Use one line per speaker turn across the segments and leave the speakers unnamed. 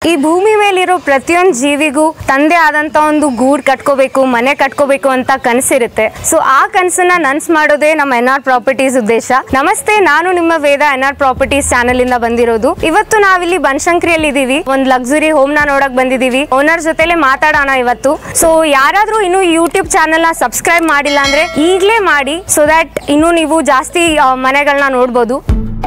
ಈ ಭೂಮಿ ಮೇಲಿರೋ ಪ್ರತಿಯೊಂದು ಜೀವಿಗೂ ತಂದೆ ಆದಂತ ಒಂದು ಗೂಡ್ ಕಟ್ಕೋಬೇಕು ಮನೆ ಕಟ್ಕೋಬೇಕು ಅಂತ ಕನಸಿರುತ್ತೆ ಸೊ ಆ ಕನಸನ್ನ ನನ್ಸ್ ಮಾಡೋದೇ ನಮ್ಮ ಎನ್ ಆರ್ ಪ್ರಾಪರ್ಟೀಸ್ ಉದ್ದೇಶ ನಮಸ್ತೆ ನಾನು ನಿಮ್ಮ Veda N R properties channel ಇಂದ ಬಂದಿರೋದು ಇವತ್ತು ನಾವಿಲ್ಲಿ ಬನಶಂಕರಿಯಲ್ಲಿ ಇದೀವಿ ಒಂದು ಲಕ್ಸುರಿ ಹೋಮ್ ನ ನೋಡಕ್ ಬಂದಿದೀವಿ ಓನರ್ ಜೊತೆಲೆ ಮಾತಾಡೋಣ ಇವತ್ತು ಸೊ ಯಾರಾದ್ರೂ ಇನ್ನು ಯೂಟ್ಯೂಬ್ ಚಾನಲ್ ನ ಸಬ್ಸ್ಕ್ರೈಬ್ ಮಾಡಿಲ್ಲ ಅಂದ್ರೆ ಈಗಲೇ ಮಾಡಿ ಸೊ ದಟ್ ಇನ್ನು ನೀವು ಜಾಸ್ತಿ ಮನೆಗಳನ್ನ ನೋಡ್ಬೋದು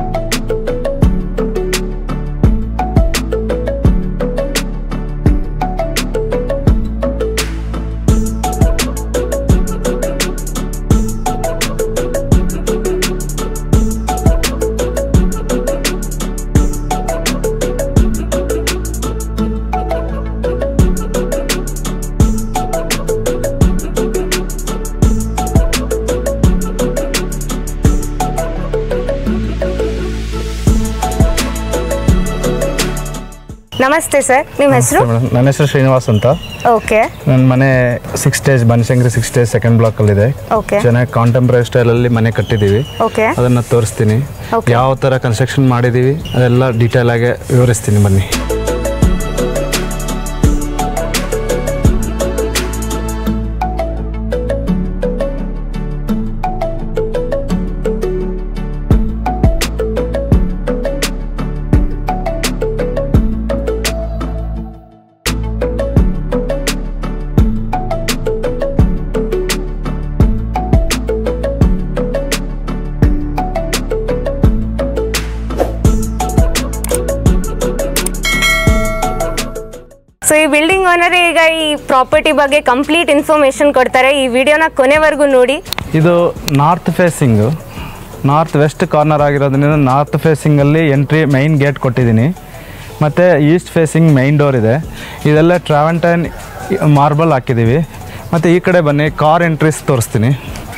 ನಮಸ್ತೆ ಸರ್ ನಿಮ್ಮ ಹೆಸರು
ಮೇಡಮ್ ನನ್ನ ಹೆಸರು ಶ್ರೀನಿವಾಸ್ ಅಂತ
ಓಕೆ
ನನ್ನ ಮನೆ six stage Banashankari six stage second ಬ್ಲಾಕಲ್ಲಿದೆ
ಓಕೆ
ಚೆನ್ನಾಗಿ ಕಾಂಟೆಂಪ್ರರಿ ಸ್ಟೈಲಲ್ಲಿ ಮನೆ ಕಟ್ಟಿದ್ದೀವಿ
ಓಕೆ
ಅದನ್ನು ತೋರಿಸ್ತೀನಿ
Okay.
ಯಾವ ಥರ ಕನ್ಸ್ಟ್ರಕ್ಷನ್ ಮಾಡಿದ್ದೀವಿ ಅದೆಲ್ಲ ಡೀಟೇಲ್ ಆಗಿ ವಿವರಿಸ್ತೀನಿ ಬನ್ನಿ
ಸೊ ಈ ಬಿಲ್ಡಿಂಗ್ ಓನರ್ ಈಗ ಈ ಪ್ರಾಪರ್ಟಿ ಬಗ್ಗೆ ಕಂಪ್ಲೀಟ್ ಇನ್ಫಾರ್ಮೇಶನ್ ಕೊಡ್ತಾರೆ ಈ ವಿಡಿಯೋನ ಕೊನೆವರೆಗೂ ನೋಡಿ
ಇದು north facing north west corner ಆಗಿರೋದ್ರಿಂದ ನಾರ್ತ್ ಫೇಸಿಂಗಲ್ಲಿ ಎಂಟ್ರಿ ಮೈನ್ ಗೇಟ್ ಕೊಟ್ಟಿದ್ದೀನಿ ಮತ್ತು ಈಸ್ಟ್ ಫೇಸಿಂಗ್ ಮೈನ್ ಡೋರ್ ಇದೆ ಇದೆಲ್ಲ ಟ್ರಾವೆಂಟೈನ್ ಮಾರ್ಬಲ್ ಹಾಕಿದ್ದೀವಿ ಮತ್ತು ಈ ಕಡೆ ಬನ್ನಿ ಕಾರ್ ಎಂಟ್ರೀಸ್ ತೋರಿಸ್ತೀನಿ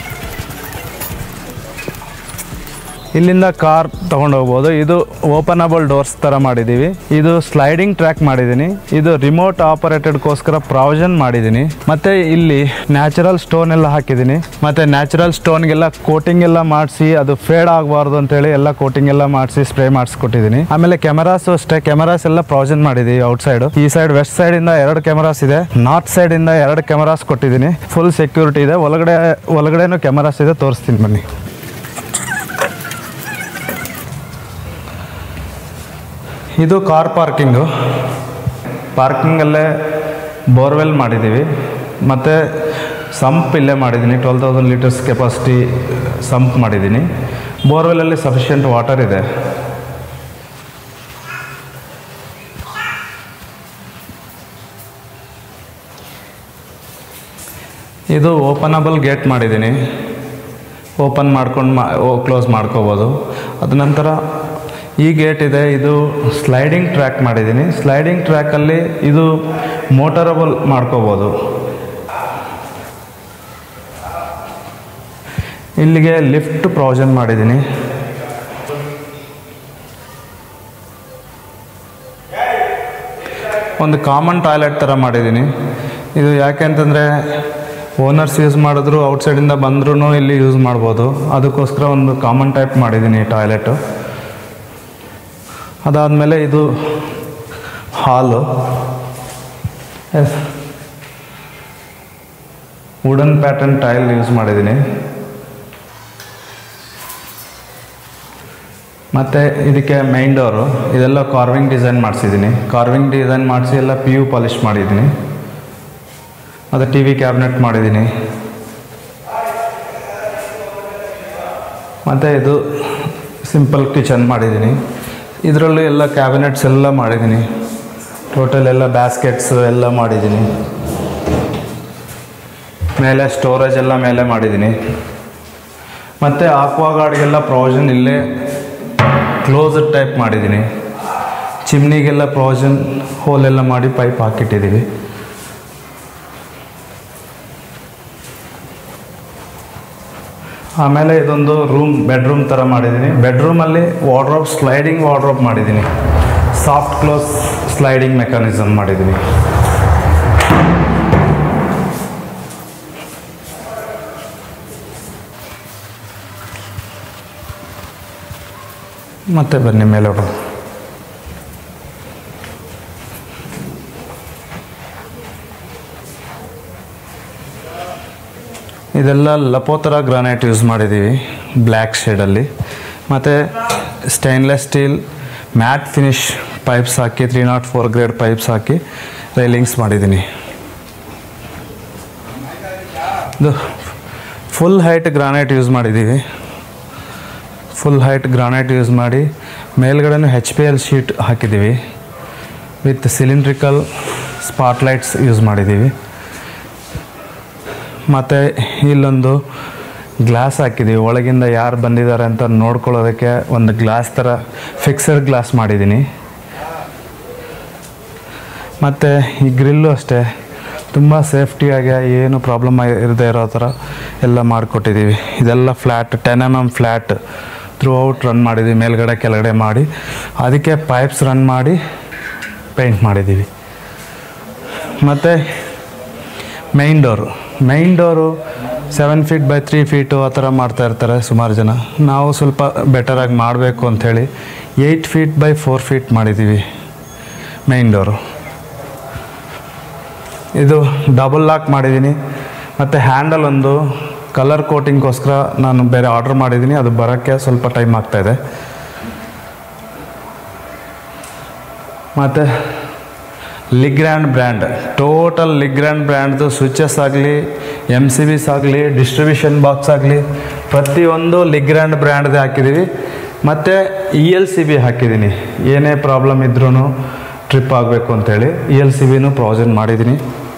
ಇಲ್ಲಿಂದ ಕಾರ್ ತೊಗೊಂಡು ಹೋಗ್ಬೋದು ಇದು ಓಪನಬಲ್ ಡೋರ್ಸ್ ಥರ ಮಾಡಿದ್ದೀವಿ ಇದು ಸ್ಲೈಡಿಂಗ್ ಟ್ರ್ಯಾಕ್ ಮಾಡಿದ್ದೀನಿ ಇದು ರಿಮೋಟ್ ಆಪರೇಟೆಡ್ಗೋಸ್ಕರ ಪ್ರಾವಿಷನ್ ಮಾಡಿದ್ದೀನಿ ಮತ್ತು ಇಲ್ಲಿ ನ್ಯಾಚುರಲ್ ಸ್ಟೋನ್ ಎಲ್ಲ ಹಾಕಿದ್ದೀನಿ ಮತ್ತು ನ್ಯಾಚುರಲ್ ಸ್ಟೋನ್ಗೆಲ್ಲ ಕೋಟಿಂಗ್ ಎಲ್ಲ ಮಾಡಿಸಿ ಅದು ಫೇಡ್ ಆಗಬಾರ್ದು ಅಂತೇಳಿ ಎಲ್ಲ ಕೋಟಿಂಗ್ ಎಲ್ಲ ಮಾಡಿಸಿ ಸ್ಪ್ರೇ ಮಾಡಿಸ್ಕೊಟ್ಟಿದ್ದೀನಿ ಆಮೇಲೆ ಕೆಮೆರಾಸ್ ಅಷ್ಟೇ ಕೆಮೆರಾಸ್ ಎಲ್ಲ ಪ್ರಾವಿಷನ್ ಮಾಡಿದ್ದೀವಿ ಔಟ್ ಸೈಡ್ ಈ ಸೈಡ್ ವೆಸ್ಟ್ ಸೈಡ್ ಇಂದ ಎರಡು ಕೆಮೆರಾಸ್ ಇದೆ ನಾರ್ತ್ ಸೈಡ್ ಇಂದ ಎರಡು ಕೆಮೆರಾಸ್ ಕೊಟ್ಟಿದ್ದೀನಿ ಫುಲ್ ಸೆಕ್ಯೂರಿಟಿ ಇದೆ ಒಳಗಡೆ ಒಳಗಡೆನೂ ಕೆಮೆರಾಸ್ ಇದೆ ತೋರಿಸ್ತೀನಿ ಬನ್ನಿ ಇದು ಕಾರ್ ಪಾರ್ಕಿಂಗು ಪಾರ್ಕಿಂಗಲ್ಲೇ ಬೋರ್ವೆಲ್ ಮಾಡಿದ್ದೀವಿ ಮತ್ತು ಸಂಪ್ ಇಲ್ಲೇ ಮಾಡಿದ್ದೀನಿ twelve thousand litres capacity sump ಮಾಡಿದ್ದೀನಿ ಬೋರ್ವೆಲಲ್ಲಿ ಸಫಿಷಿಯೆಂಟ್ ವಾಟರ್ ಇದೆ ಇದು ಓಪನಬಲ್ ಗೇಟ್ ಮಾಡಿದ್ದೀನಿ ಓಪನ್ ಮಾಡ್ಕೊಂಡು ಮಾ ಕ್ಲೋಸ್ ಮಾಡ್ಕೋಬೋದು ಅದ ನಂತರ ಈ ಗೇಟ್ ಇದೆ ಇದು ಸ್ಲೈಡಿಂಗ್ ಟ್ರ್ಯಾಕ್ ಮಾಡಿದ್ದೀನಿ ಸ್ಲೈಡಿಂಗ್ ಟ್ರ್ಯಾಕಲ್ಲಿ ಇದು ಮೋಟರಬಲ್ ಮಾಡ್ಕೋಬೋದು ಇಲ್ಲಿಗೆ ಲಿಫ್ಟ್ ಪ್ರಾವಿಷನ್ ಮಾಡಿದ್ದೀನಿ ಒಂದು ಕಾಮನ್ ಟಾಯ್ಲೆಟ್ ಥರ ಮಾಡಿದ್ದೀನಿ ಇದು ಯಾಕೆ ಅಂತಂದರೆ ಓನರ್ಸ್ ಯೂಸ್ ಮಾಡಿದ್ರು ಔಟ್ಸೈಡಿಂದ ಬಂದ್ರೂ ಇಲ್ಲಿ ಯೂಸ್ ಮಾಡ್ಬೋದು ಅದಕ್ಕೋಸ್ಕರ ಒಂದು ಕಾಮನ್ ಟೈಪ್ ಮಾಡಿದ್ದೀನಿ ಟಾಯ್ಲೆಟು ಅದಾದಮೇಲೆ ಇದು ಹಾಲು ವುಡನ್ ಪ್ಯಾಟರ್ನ್ ಟೈಲ್ ಯೂಸ್ ಮಾಡಿದ್ದೀನಿ ಮತ್ತು ಇದಕ್ಕೆ ಮೈನ್ ಡೋರು ಇದೆಲ್ಲ ಕಾರ್ವಿಂಗ್ ಡಿಸೈನ್ ಮಾಡಿಸಿದ್ದೀನಿ ಕಾರ್ವಿಂಗ್ ಡಿಸೈನ್ ಮಾಡಿಸಿ ಎಲ್ಲ ಪಿ ಯು ಪಾಲಿಷ್ ಮಾಡಿದ್ದೀನಿ ಮತ್ತು ಟಿ ವಿ ಕ್ಯಾಬಿನೆಟ್ ಮಾಡಿದ್ದೀನಿ ಮತ್ತು ಇದು ಸಿಂಪಲ್ ಕಿಚನ್ ಮಾಡಿದ್ದೀನಿ ಇದರಲ್ಲೂ ಎಲ್ಲ ಕ್ಯಾಬಿನೆಟ್ಸ್ ಎಲ್ಲ ಮಾಡಿದ್ದೀನಿ ಟೋಟಲ್ ಎಲ್ಲ ಬ್ಯಾಸ್ಕೆಟ್ಸ್ ಎಲ್ಲ ಮಾಡಿದ್ದೀನಿ ಮೇಲೆ ಸ್ಟೋರೇಜ್ ಎಲ್ಲ ಮೇಲೆ ಮಾಡಿದ್ದೀನಿ ಮತ್ತು ಆಕ್ವಾಗಾರ್ಡ್ಗೆಲ್ಲ ಪ್ರಾವಿಷನ್ ಇಲ್ಲೇ ಕ್ಲೋಸ್ಡ್ ಟೈಪ್ ಮಾಡಿದ್ದೀನಿ ಚಿಮ್ನಿಗೆಲ್ಲ ಪ್ರಾವಿಷನ್ ಹೋಲೆಲ್ಲ ಮಾಡಿ ಪೈಪ್ ಹಾಕಿಟ್ಟಿದ್ದೀವಿ ಆಮೇಲೆ ಇದೊಂದು ರೂಮ್ ಬೆಡ್ರೂಮ್ ಥರ ಮಾಡಿದ್ದೀನಿ ಬೆಡ್ರೂಮಲ್ಲಿ ವಾರ್ಡ್ರೋಬ್ ಸ್ಲೈಡಿಂಗ್ ವಾರ್ಡ್ರೋಬ್ ಮಾಡಿದ್ದೀನಿ ಸಾಫ್ಟ್ ಕ್ಲೋಸ್ ಸ್ಲೈಡಿಂಗ್ ಮೆಕ್ಯಾನಿಸಮ್ ಮಾಡಿದ್ದೀನಿ ಮತ್ತೆ ಬನ್ನಿ ಮೇಲೆ ಹೋಗೋಣ ಇದೆಲ್ಲ ಲಪೋತರ ಗ್ರಾನೈಟ್ ಯೂಸ್ ಮಾಡಿದ್ದೀವಿ ಬ್ಲ್ಯಾಕ್ ಶೇಡಲ್ಲಿ ಮತ್ತು stainless steel matt finish pipes ಹಾಕಿ three nought four grade pipes ಹಾಕಿ ರೈಲಿಂಗ್ಸ್ ಮಾಡಿದ್ದೀನಿ ಇದು ಫುಲ್ ಹೈಟ್ ಗ್ರಾನೈಟ್ ಯೂಸ್ ಮಾಡಿದ್ದೀವಿ ಫುಲ್ ಹೈಟ್ ಗ್ರಾನೈಟ್ ಯೂಸ್ ಮಾಡಿ ಮೇಲ್ಗಡೆನೂ ಹೆಚ್ ಪಿ ಎಲ್ ಶೀಟ್ ಹಾಕಿದ್ದೀವಿ ವಿತ್ ಸಿಲಿಂಡ್ರಿಕಲ್ ಸ್ಪಾಟ್ಲೈಟ್ಸ್ ಯೂಸ್ ಮಾಡಿದ್ದೀವಿ ಮತ್ತು ಇಲ್ಲೊಂದು ಗ್ಲಾಸ್ ಹಾಕಿದ್ದೀವಿ ಒಳಗಿಂದ ಯಾರು ಬಂದಿದ್ದಾರೆ ಅಂತ ನೋಡ್ಕೊಳ್ಳೋದಕ್ಕೆ ಒಂದು ಗ್ಲಾಸ್ ಥರ ಫಿಕ್ಸರ್ ಗ್ಲಾಸ್ ಮಾಡಿದ್ದೀನಿ ಮತ್ತು ಈ ಗ್ರಿಲ್ಲು ಅಷ್ಟೇ ತುಂಬ ಸೇಫ್ಟಿಯಾಗಿ ಏನು ಪ್ರಾಬ್ಲಮ್ ಇರದೇ ಇರೋ ಥರ ಎಲ್ಲ ಮಾಡಿಕೊಟ್ಟಿದ್ದೀವಿ ಇದೆಲ್ಲ flat ten M M flat throughout run ಮಾಡಿದ್ದೀವಿ ಮೇಲ್ಗಡೆ ಕೆಳಗಡೆ ಮಾಡಿ ಅದಕ್ಕೆ ಪೈಪ್ಸ್ ರನ್ ಮಾಡಿ ಪೇಂಟ್ ಮಾಡಿದ್ದೀವಿ ಮತ್ತು main door main door seven feet by three feet ಆ ಥರ ಮಾಡ್ತಾ ಇರ್ತಾರೆ ಸುಮಾರು ಜನ ನಾವು ಸ್ವಲ್ಪ ಬೆಟರಾಗಿ ಮಾಡಬೇಕು ಅಂಥೇಳಿ eight feet by four feet ಮಾಡಿದ್ದೀವಿ ಮೈನ್ ಡೋರು ಇದು ಡಬಲ್ ಲಾಕ್ ಮಾಡಿದ್ದೀನಿ ಮತ್ತು ಹ್ಯಾಂಡಲ್ ಒಂದು ಕಲರ್ ಕೋಟಿಂಗ್ಗೋಸ್ಕರ ನಾನು ಬೇರೆ ಆರ್ಡ್ರ್ ಮಾಡಿದ್ದೀನಿ ಅದು ಬರೋಕ್ಕೆ ಸ್ವಲ್ಪ ಟೈಮ್ ಆಗ್ತಾಯಿದೆ ಮತ್ತು ಲಿಗ್ರ್ಯಾಂಡ್ ಬ್ರ್ಯಾಂಡ್ ಟೋಟಲ್ ಲಿಗ್ರ್ಯಾಂಡ್ ಬ್ರ್ಯಾಂಡ್ದು ಸ್ವಿಚಸ್ ಆಗಲಿ ಎಮ್ ಸಿ ಬಿಸ್ ಆಗಲಿ ಡಿಸ್ಟ್ರಿಬ್ಯೂಷನ್ ಬಾಕ್ಸ್ ಆಗಲಿ ಪ್ರತಿಯೊಂದು ಲಿಗ್ರ್ಯಾಂಡ್ ಬ್ರ್ಯಾಂಡ್ದೇ ಹಾಕಿದ್ದೀವಿ ಮತ್ತು ಇ ಎಲ್ ಸಿ ಬಿ ಹಾಕಿದ್ದೀನಿ ಏನೇ ಪ್ರಾಬ್ಲಮ್ ಇದ್ರೂ ಟ್ರಿಪ್ ಆಗಬೇಕು ಅಂತೇಳಿ ಇ ಎಲ್ ಸಿ ಬಿನೂ ಪ್ರಾವಿಷನ್ ಮಾಡಿದ್ದೀನಿ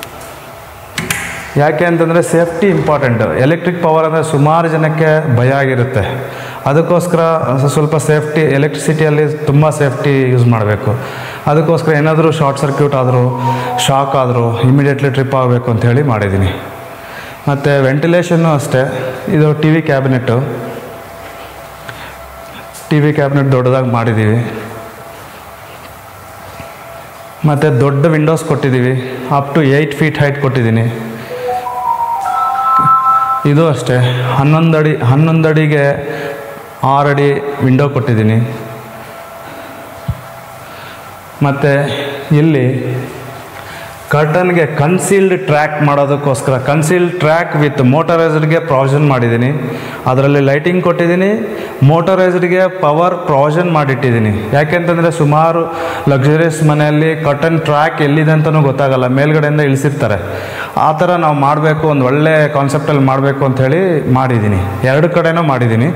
ಯಾಕೆ ಅಂತಂದರೆ ಸೇಫ್ಟಿ ಇಂಪಾರ್ಟೆಂಟ್ ಎಲೆಕ್ಟ್ರಿಕ್ ಪವರ್ ಅಂದರೆ ಸುಮಾರು ಜನಕ್ಕೆ ಭಯ ಆಗಿರುತ್ತೆ ಅದಕ್ಕೋಸ್ಕರ ಸ- ಸ್ವಲ್ಪ ಸೇಫ್ಟಿ ಎಲೆಕ್ಟ್ರಿಸಿಟಿಯಲ್ಲಿ ತುಂಬ ಸೇಫ್ಟಿ ಯೂಸ್ ಮಾಡಬೇಕು ಅದಕ್ಕೋಸ್ಕರ ಏನಾದರೂ ಶಾರ್ಟ್ ಸರ್ಕ್ಯೂಟ್ ಆದರೂ ಶಾಕ್ ಆದರೂ ಇಮಿಡಿಯೇಟ್ಲಿ ಟ್ರಿಪ್ ಆಗಬೇಕು ಅಂತ ಹೇಳಿ ಮಾಡಿದ್ದೀನಿ ಮತ್ತು ವೆಂಟಿಲೇಷನ್ನು ಅಷ್ಟೇ ಇದು T V cabinet T V cabinet ದೊಡ್ಡದಾಗಿ ಮಾಡಿದ್ದೀವಿ ಮತ್ತು ದೊಡ್ಡ ವಿಂಡೋಸ್ ಕೊಟ್ಟಿದ್ದೀವಿ up to eight feet height ಕೊಟ್ಟಿದ್ದೀನಿ ಇದು ಅಷ್ಟೇ ಹನ್ನೊಂದು ಅಡಿ ಹನ್ನೊಂದು ಅಡಿಗೆ ಆರು ಅಡಿ ವಿಂಡೋ ಕೊಟ್ಟಿದ್ದೀನಿ ಮತ್ತು ಇಲ್ಲಿ ಕರ್ಟನ್ಗೆ ಕನ್ಸೀಲ್ಡ್ ಟ್ರ್ಯಾಕ್ ಮಾಡೋದಕ್ಕೋಸ್ಕರ ಕನ್ಸೀಲ್ಡ್ ಟ್ರ್ಯಾಕ್ ವಿತ್ ಮೋಟರೈಸ್ಡ್ಗೆ ಪ್ರಾವಿಷನ್ ಮಾಡಿದ್ದೀನಿ ಅದರಲ್ಲಿ ಲೈಟಿಂಗ್ ಕೊಟ್ಟಿದ್ದೀನಿ ಮೋಟರೈಸ್ಡ್ಗೆ ಪವರ್ ಪ್ರಾವಿಷನ್ ಮಾಡಿಟ್ಟಿದ್ದೀನಿ ಯಾಕೆಂತಂದರೆ ಸುಮಾರು ಲಕ್ಸುರಿಯಸ್ ಮನೆಯಲ್ಲಿ ಕರ್ಟನ್ ಟ್ರ್ಯಾಕ್ ಎಲ್ಲಿದೆ ಅಂತಲೂ ಗೊತ್ತಾಗಲ್ಲ ಮೇಲ್ಗಡೆಯಿಂದ ಇಳಿಸಿರ್ತಾರೆ ಆ ಥರ ನಾವು ಮಾಡಬೇಕು ಒಂದು ಒಳ್ಳೆ ಕಾನ್ಸೆಪ್ಟಲ್ಲಿ ಮಾಡಬೇಕು ಅಂಥೇಳಿ ಮಾಡಿದ್ದೀನಿ ಎರಡು ಕಡೆನೂ ಮಾಡಿದ್ದೀನಿ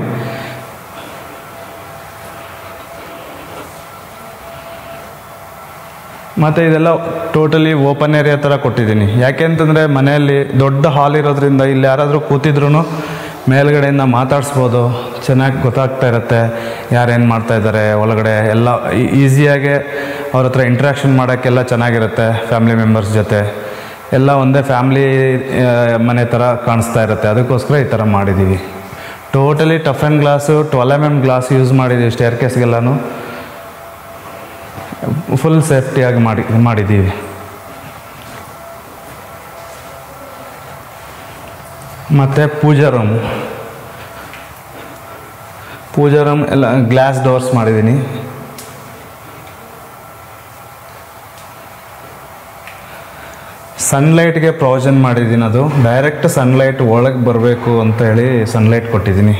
ಮತ್ತು ಇದೆಲ್ಲ ಟೋಟಲಿ ಓಪನ್ ಏರಿಯಾ ಥರ ಕೊಟ್ಟಿದ್ದೀನಿ ಯಾಕೆ ಅಂತಂದರೆ ಮನೆಯಲ್ಲಿ ದೊಡ್ಡ ಹಾಲ್ ಇರೋದ್ರಿಂದ ಇಲ್ಲಿ ಯಾರಾದರೂ ಕೂತಿದ್ರು ಮೇಲ್ಗಡೆಯಿಂದ ಮಾತಾಡಿಸ್ಬೋದು ಚೆನ್ನಾಗಿ ಗೊತ್ತಾಗ್ತಾ ಇರುತ್ತೆ ಯಾರೇನು ಮಾಡ್ತಾ ಇದ್ದಾರೆ ಒಳಗಡೆ ಎಲ್ಲ ಈಸಿಯಾಗೆ ಅವ್ರ ಹತ್ರ ಇಂಟ್ರ್ಯಾಕ್ಷನ್ ಮಾಡೋಕ್ಕೆಲ್ಲ ಚೆನ್ನಾಗಿರುತ್ತೆ ಫ್ಯಾಮಿಲಿ ಮೆಂಬರ್ಸ್ ಜೊತೆ ಎಲ್ಲ ಒಂದೇ ಫ್ಯಾಮ್ಲಿ ಮನೆ ಥರ ಕಾಣಿಸ್ತಾ ಇರುತ್ತೆ ಅದಕ್ಕೋಸ್ಕರ ಈ ಥರ ಮಾಡಿದ್ದೀವಿ totally tough and glass twelve M M glass use ಮಾಡಿದ್ದೀವಿ ಸ್ಟೇರ್ ಕೇಸ್ಗೆಲ್ಲನೂ ಫುಲ್ ಸೇಫ್ಟಿಯಾಗಿ ಮಾಡಿ ಮಾಡಿದ್ದೀವಿ ಮತ್ತು ಪೂಜಾ ರೂಮ್ ಪೂಜಾ ರೂಮ್ ಎಲ್ಲ ಗ್ಲಾಸ್ ಡೋರ್ಸ್ ಮಾಡಿದ್ದೀನಿ ಸನ್ಲೈಟ್ಗೆ ಪ್ರಾವಿಷನ್ ಮಾಡಿದ್ದೀನಿ ಅದು ಡೈರೆಕ್ಟ್ ಸನ್ಲೈಟ್ ಒಳಗೆ ಬರಬೇಕು ಅಂತ ಹೇಳಿ ಸನ್ಲೈಟ್ ಕೊಟ್ಟಿದ್ದೀನಿ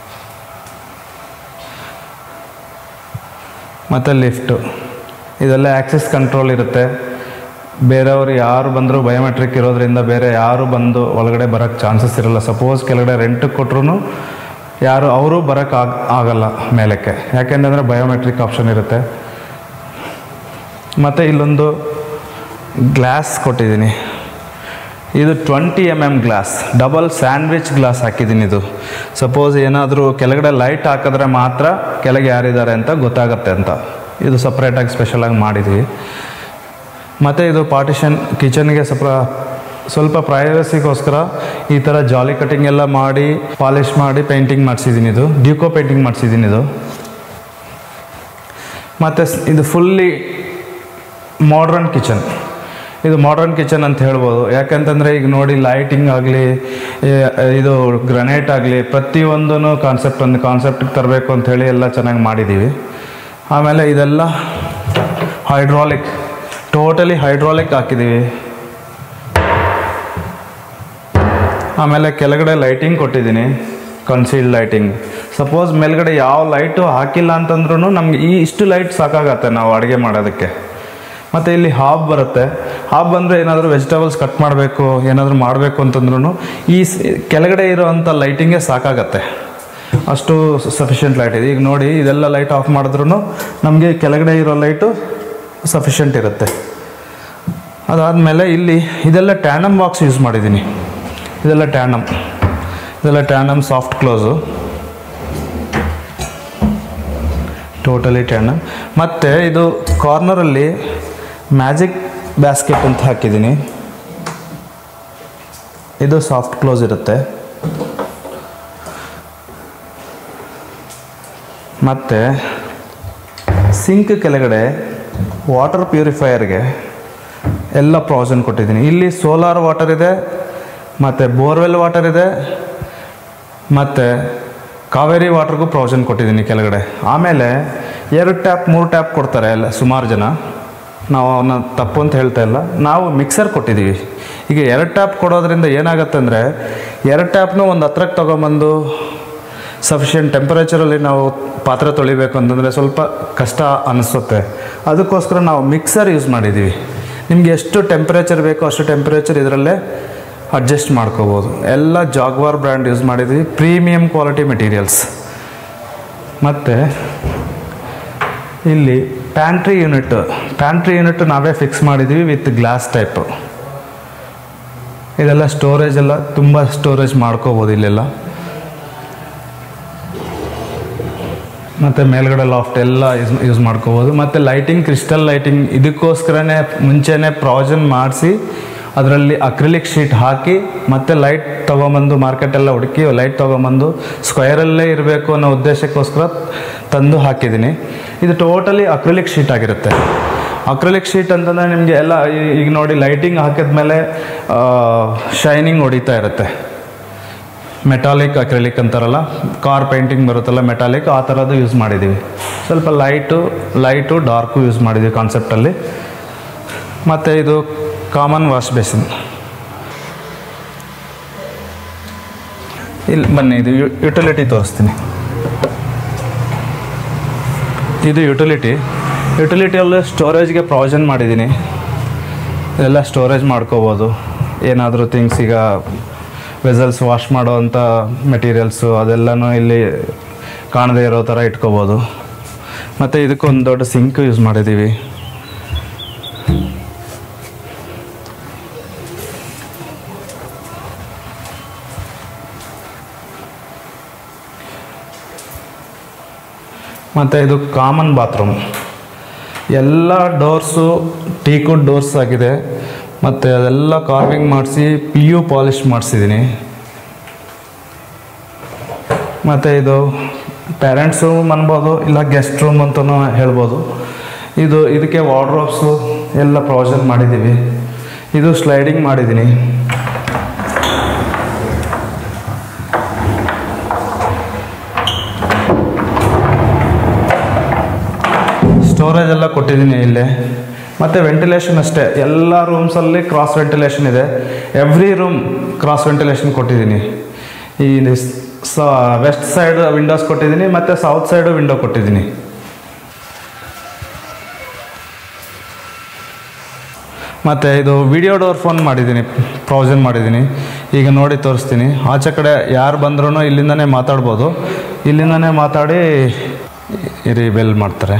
ಮತ್ತು ಲಿಫ್ಟು ಇದೆಲ್ಲ ಆ್ಯಕ್ಸಿಸ್ ಕಂಟ್ರೋಲ್ ಇರುತ್ತೆ ಬೇರೆಯವರು ಯಾರು ಬಂದರೂ ಬಯೋಮೆಟ್ರಿಕ್ ಇರೋದ್ರಿಂದ ಬೇರೆ ಯಾರು ಬಂದು ಒಳಗಡೆ ಬರೋಕ್ಕೆ ಚಾನ್ಸಸ್ ಇರಲ್ಲ ಸಪೋಸ್ ಕೆಳಗಡೆ ರೆಂಟಿಗೆ ಕೊಟ್ರು ಯಾರು ಅವರು ಬರೋಕ್ಕೆ ಆಗ ಆಗಲ್ಲ ಮೇಲಕ್ಕೆ ಯಾಕೆಂತಂದರೆ ಬಯೋಮೆಟ್ರಿಕ್ ಆಪ್ಷನ್ ಇರುತ್ತೆ ಮತ್ತು ಇಲ್ಲೊಂದು ಗ್ಲಾಸ್ ಕೊಟ್ಟಿದ್ದೀನಿ ಇದು twenty M M glass double sandwich glass ಹಾಕಿದ್ದೀನಿ ಇದು ಸಪೋಸ್ ಏನಾದರೂ ಕೆಳಗಡೆ ಲೈಟ್ ಹಾಕಿದ್ರೆ ಮಾತ್ರ ಕೆಳಗೆ ಯಾರಿದ್ದಾರೆ ಅಂತ ಗೊತ್ತಾಗತ್ತೆ ಅಂತ ಇದು ಸಪ್ರೇಟಾಗಿ ಸ್ಪೆಷಲಾಗಿ ಮಾಡಿದ್ದೀವಿ ಮತ್ತು ಇದು ಪಾರ್ಟಿಷನ್ ಕಿಚನ್ಗೆ ಸ್ವಲ್ಪ ಸ್ವಲ್ಪ ಪ್ರೈವಸಿಗೋಸ್ಕರ ಈ ಥರ ಜಾಲಿ ಕಟಿಂಗ್ ಎಲ್ಲ ಮಾಡಿ ಪಾಲಿಷ್ ಮಾಡಿ ಪೇಂಟಿಂಗ್ ಮಾಡಿಸಿದ್ದೀನಿ ಇದು ಡ್ಯೂಕೋ ಪೇಂಟಿಂಗ್ ಮಾಡಿಸಿದ್ದೀನಿ ಇದು ಮತ್ತು ಸ್- ಇದು ಫುಲ್ಲಿ ಮಾಡ್ರನ್ ಕಿಚನ್ ಇದು ಮಾಡ್ರನ್ ಕಿಚನ್ ಅಂತ ಹೇಳ್ಬೋದು ಯಾಕಂತಂದರೆ ಈಗ ನೋಡಿ ಲೈಟಿಂಗ್ ಆಗಲಿ ಇದು ಗ್ರನೈಟ್ ಆಗಲಿ ಪ್ರತಿಯೊಂದೂ ಕಾನ್ಸೆಪ್ಟ್ ಒಂದು ಕಾನ್ಸೆಪ್ಟಿಗೆ ತರಬೇಕು ಅಂಥೇಳಿ ಎಲ್ಲ ಚೆನ್ನಾಗಿ ಮಾಡಿದ್ದೀವಿ ಆಮೇಲೆ ಇದೆಲ್ಲ ಹೈಡ್ರಾಲಿಕ್ ಟೋಟಲಿ ಹೈಡ್ರಾಲಿಕ್ ಹಾಕಿದ್ದೀವಿ ಆಮೇಲೆ ಕೆಳಗಡೆ ಲೈಟಿಂಗ್ ಕೊಟ್ಟಿದ್ದೀನಿ ಕನ್ಸೀಲ್ಡ್ ಲೈಟಿಂಗ್ ಸಪೋಸ್ ಮೇಲ್ಗಡೆ ಯಾವ ಲೈಟು ಹಾಕಿಲ್ಲ ಅಂತಂದ್ರೂ ನಮ್ಗೆ ಈ ಇಷ್ಟು ಲೈಟ್ ಸಾಕಾಗತ್ತೆ ನಾವು ಅಡುಗೆ ಮಾಡೋದಕ್ಕೆ ಮತ್ತು ಇಲ್ಲಿ ಹಾಬ್ ಬರುತ್ತೆ ಹಾಬ್ ಬಂದರೆ ಏನಾದರೂ ವೆಜಿಟೇಬಲ್ಸ್ ಕಟ್ ಮಾಡಬೇಕು ಏನಾದರೂ ಮಾಡಬೇಕು ಅಂತಂದ್ರೂ ಈ ಸ್- ಕೆಳಗಡೆ ಇರೋವಂಥ ಲೈಟಿಂಗೇ ಸಾಕಾಗತ್ತೆ ಅಷ್ಟು ಸಫಿಷಿಯೆಂಟ್ ಲೈಟ್ ಇದೆ ಈಗ ನೋಡಿ ಇದೆಲ್ಲ ಲೈಟ್ ಆಫ್ ಮಾಡಿದ್ರೂ ನಮಗೆ ಕೆಳಗಡೆ ಇರೋ ಲೈಟು ಸಫಿಷಿಯೆಂಟ್ ಇರುತ್ತೆ ಅದಾದಮೇಲೆ ಇಲ್ಲಿ ಇದೆಲ್ಲ ಟ್ಯಾನಮ್ ಬಾಕ್ಸ್ ಯೂಸ್ ಮಾಡಿದ್ದೀನಿ ಇದೆಲ್ಲ ಟ್ಯಾನಮ್ ಇದೆಲ್ಲ tandem soft close totally tandem ಮತ್ತು ಇದು ಕಾರ್ನರಲ್ಲಿ ಮ್ಯಾಜಿಕ್ ಬ್ಯಾಸ್ಕೆಟ್ ಅಂತ ಹಾಕಿದ್ದೀನಿ ಇದು ಸಾಫ್ಟ್ ಕ್ಲೋಸ್ ಇರುತ್ತೆ ಮತ್ತು ಸಿಂಕ್ ಕೆಳಗಡೆ ವಾಟರ್ ಪ್ಯೂರಿಫೈಯರ್ಗೆ ಎಲ್ಲ ಪ್ರಾವಿಷನ್ ಕೊಟ್ಟಿದ್ದೀನಿ ಇಲ್ಲಿ ಸೋಲಾರ್ ವಾಟರ್ ಇದೆ ಮತ್ತು ಬೋರ್ವೆಲ್ ವಾಟರ್ ಇದೆ ಮತ್ತು ಕಾವೇರಿ ವಾಟರ್ಗೂ ಪ್ರಾವಿಷನ್ ಕೊಟ್ಟಿದ್ದೀನಿ ಕೆಳಗಡೆ ಆಮೇಲೆ ಎರಡು ಟ್ಯಾಪ್ ಮೂರು ಟ್ಯಾಪ್ ಕೊಡ್ತಾರೆ ಎಲ್ಲ ಸುಮಾರು ಜನ ನಾವು ಅವನ್ನ ತಪ್ಪು ಅಂತ ಹೇಳ್ತಾ ಇಲ್ಲ ನಾವು ಮಿಕ್ಸರ್ ಕೊಟ್ಟಿದ್ದೀವಿ ಈಗ ಎರಡು ಟ್ಯಾಪ್ ಕೊಡೋದ್ರಿಂದ ಏನಾಗುತ್ತೆ ಅಂದರೆ ಎರಡು ಟ್ಯಾಪ್ನು ಒಂದು ಹತ್ರಕ್ಕೆ ತೊಗೊಂಬಂದು ಸಫಿಷಿಯೆಂಟ್ ಟೆಂಪರೇಚರಲ್ಲಿ ನಾವು ಪಾತ್ರೆ ತೊಳಿಬೇಕು ಅಂತಂದರೆ ಸ್ವಲ್ಪ ಕಷ್ಟ ಅನಿಸುತ್ತೆ ಅದಕ್ಕೋಸ್ಕರ ನಾವು ಮಿಕ್ಸರ್ ಯೂಸ್ ಮಾಡಿದ್ದೀವಿ ನಿಮಗೆ ಎಷ್ಟು ಟೆಂಪ್ರೇಚರ್ ಬೇಕೋ ಅಷ್ಟು ಟೆಂಪ್ರೇಚರ್ ಇದರಲ್ಲೇ ಅಡ್ಜಸ್ಟ್ ಮಾಡ್ಕೋಬೋದು ಎಲ್ಲ ಜಾಗ್ವಾರ್ ಬ್ರ್ಯಾಂಡ್ ಯೂಸ್ ಮಾಡಿದ್ವಿ ಪ್ರೀಮಿಯಂ ಕ್ವಾಲಿಟಿ ಮೆಟೀರಿಯಲ್ಸ್ ಮತ್ತು ಇಲ್ಲಿ ಪ್ಯಾಂಟ್ರಿ ಯೂನಿಟ್ ಪ್ಯಾಂಟ್ರಿ ಯೂನಿಟ್ ನಾವೇ ಫಿಕ್ಸ್ ಮಾಡಿದ್ವಿ ವಿತ್ ಗ್ಲಾಸ್ ಟೈಪ್ ಇದೆಲ್ಲ ಸ್ಟೋರೇಜ್ ಎಲ್ಲ ತುಂಬ ಸ್ಟೋರೇಜ್ ಮಾಡ್ಕೋಬೋದು ಇಲ್ಲೆಲ್ಲ ಮತ್ತು ಮೇಲ್ಗಡೆ ಲಾಫ್ಟ್ ಎಲ್ಲ ಯೂಸ್ ಯೂಸ್ ಮಾಡ್ಕೋಬೋದು ಮತ್ತು ಲೈಟಿಂಗ್ ಕ್ರಿಸ್ಟಲ್ ಲೈಟಿಂಗ್ ಇದಕ್ಕೋಸ್ಕರನೇ ಮುಂಚೆನೇ ಪ್ರಾವಿಷನ್ ಮಾಡಿಸಿ ಅದರಲ್ಲಿ ಅಕ್ರಿಲಿಕ್ ಶೀಟ್ ಹಾಕಿ ಮತ್ತೆ ಲೈಟ್ ತೊಗೊಂಬಂದು ಮಾರ್ಕೆಟೆಲ್ಲ ಹುಡುಕಿ ಲೈಟ್ ತೊಗೊಂಬಂದು ಸ್ಕ್ವಯರಲ್ಲೇ ಇರಬೇಕು ಅನ್ನೋ ಉದ್ದೇಶಕ್ಕೋಸ್ಕರ ತಂದು ಹಾಕಿದ್ದೀನಿ ಇದು ಟೋಟಲಿ ಅಕ್ರಿಲಿಕ್ ಶೀಟ್ ಆಗಿರುತ್ತೆ ಅಕ್ರಿಲಿಕ್ ಶೀಟ್ ಅಂತಂದರೆ ನಿಮಗೆ ಎಲ್ಲ ಈ- ಈಗ ನೋಡಿ ಲೈಟಿಂಗ್ ಹಾಕಿದ್ಮೇಲೆ ಶೈನಿಂಗ್ ಹೊಡಿತಾ ಇರುತ್ತೆ ಮೆಟಾಲಿಕ್ ಅಕ್ರಿಲಿಕ್ ಅಂತಾರಲ್ಲ ಕಾರ್ ಪೇಂಟಿಂಗ್ ಬರುತ್ತಲ್ಲ ಮೆಟಾಲಿಕ್ ಆ ಥರದ್ದು ಯೂಸ್ ಮಾಡಿದ್ದೀವಿ ಸ್ವಲ್ಪ ಲೈಟು ಲೈಟು ಡಾರ್ಕು ಯೂಸ್ ಮಾಡಿದ್ದೀವಿ ಕಾನ್ಸೆಪ್ಟಲ್ಲಿ ಮತ್ತು ಇದು ಕಾಮನ್ ವಾಶ್ ಬೇಸಿನ್ ಇಲ್ಲಿ ಬನ್ನಿ ಇದು ಯುಟಿಲಿಟಿ ತೋರಿಸ್ತೀನಿ ಇದು ಯುಟಿಲಿಟಿ ಯುಟಿಲಿಟಿಯಲ್ಲಿ ಸ್ಟೋರೇಜ್ಗೆ ಪ್ರಾವಿಷನ್ ಮಾಡಿದ್ದೀನಿ ಎಲ್ಲ ಸ್ಟೋರೇಜ್ ಮಾಡ್ಕೋಬೋದು ಏನಾದರೂ ಥಿಂಗ್ಸ್ ಈಗ ವೆಸಲ್ಸ್ ವಾಶ್ ಮಾಡೋವಂಥ ಮೆಟೀರಿಯಲ್ಸು ಅದೆಲ್ಲನೂ ಇಲ್ಲಿ ಕಾಣದೇ ಇರೋ ಥರ ಇಟ್ಕೋಬೋದು ಮತ್ತು ಇದಕ್ಕೊಂದು ದೊಡ್ಡ ಸಿಂಕ್ ಯೂಸ್ ಮಾಡಿದ್ದೀವಿ ಮತ್ತು ಇದು ಕಾಮನ್ ಬಾತ್ರೂಮ್ ಎಲ್ಲ ಡೋರ್ಸು ಟೀಕುಡ್ ಡೋರ್ಸ್ ಆಗಿದೆ ಮತ್ತು ಅದೆಲ್ಲ ಕಾರ್ವಿಂಗ್ ಮಾಡಿಸಿ ಪಿ ಯು ಪಾಲಿಶ್ ಮಾಡಿಸಿದ್ದೀನಿ ಮತ್ತು ಇದು ಪೇರೆಂಟ್ಸು ಅನ್ಬೋದು ಇಲ್ಲ ಗೆಸ್ಟ್ ರೂಮ್ ಅಂತಲೂ ಹೇಳ್ಬೋದು ಇದು ಇದಕ್ಕೆ ವಾರ್ಡ್ರೋಬ್ಸು ಎಲ್ಲ ಪ್ರಾವಿಷನ್ ಮಾಡಿದ್ದೀವಿ ಇದು ಸ್ಲೈಡಿಂಗ್ ಮಾಡಿದ್ದೀನಿ ಸ್ಟೋರೇಜ್ ಎಲ್ಲ ಕೊಟ್ಟಿದ್ದೀನಿ ಇಲ್ಲೇ ಮತ್ತು ವೆಂಟಿಲೇಷನ್ ಅಷ್ಟೇ ಎಲ್ಲ ರೂಮ್ಸಲ್ಲಿ ಕ್ರಾಸ್ ವೆಂಟಿಲೇಷನ್ ಇದೆ ಎವ್ರಿ ರೂಮ್ ಕ್ರಾಸ್ ವೆಂಟಿಲೇಷನ್ ಕೊಟ್ಟಿದ್ದೀನಿ ಈ ಸ ವೆಸ್ಟ್ ಸೈಡ್ ವಿಂಡೋಸ್ ಕೊಟ್ಟಿದ್ದೀನಿ ಮತ್ತು ಸೌತ್ ಸೈಡು ವಿಂಡೋ ಕೊಟ್ಟಿದ್ದೀನಿ ಮತ್ತು ಇದು ವಿಡಿಯೋ ಡೋರ್ ಫೋನ್ ಮಾಡಿದ್ದೀನಿ ಪ್ರಾವಿಷನ್ ಮಾಡಿದ್ದೀನಿ ಈಗ ನೋಡಿ ತೋರಿಸ್ತೀನಿ ಆಚೆ ಕಡೆ ಯಾರು ಬಂದ್ರೂ ಇಲ್ಲಿಂದನೇ ಮಾತಾಡ್ಬೋದು ಇಲ್ಲಿಂದನೇ ಮಾತಾಡಿ ಇರಿ ಬೆಲ್ ಮಾಡ್ತಾರೆ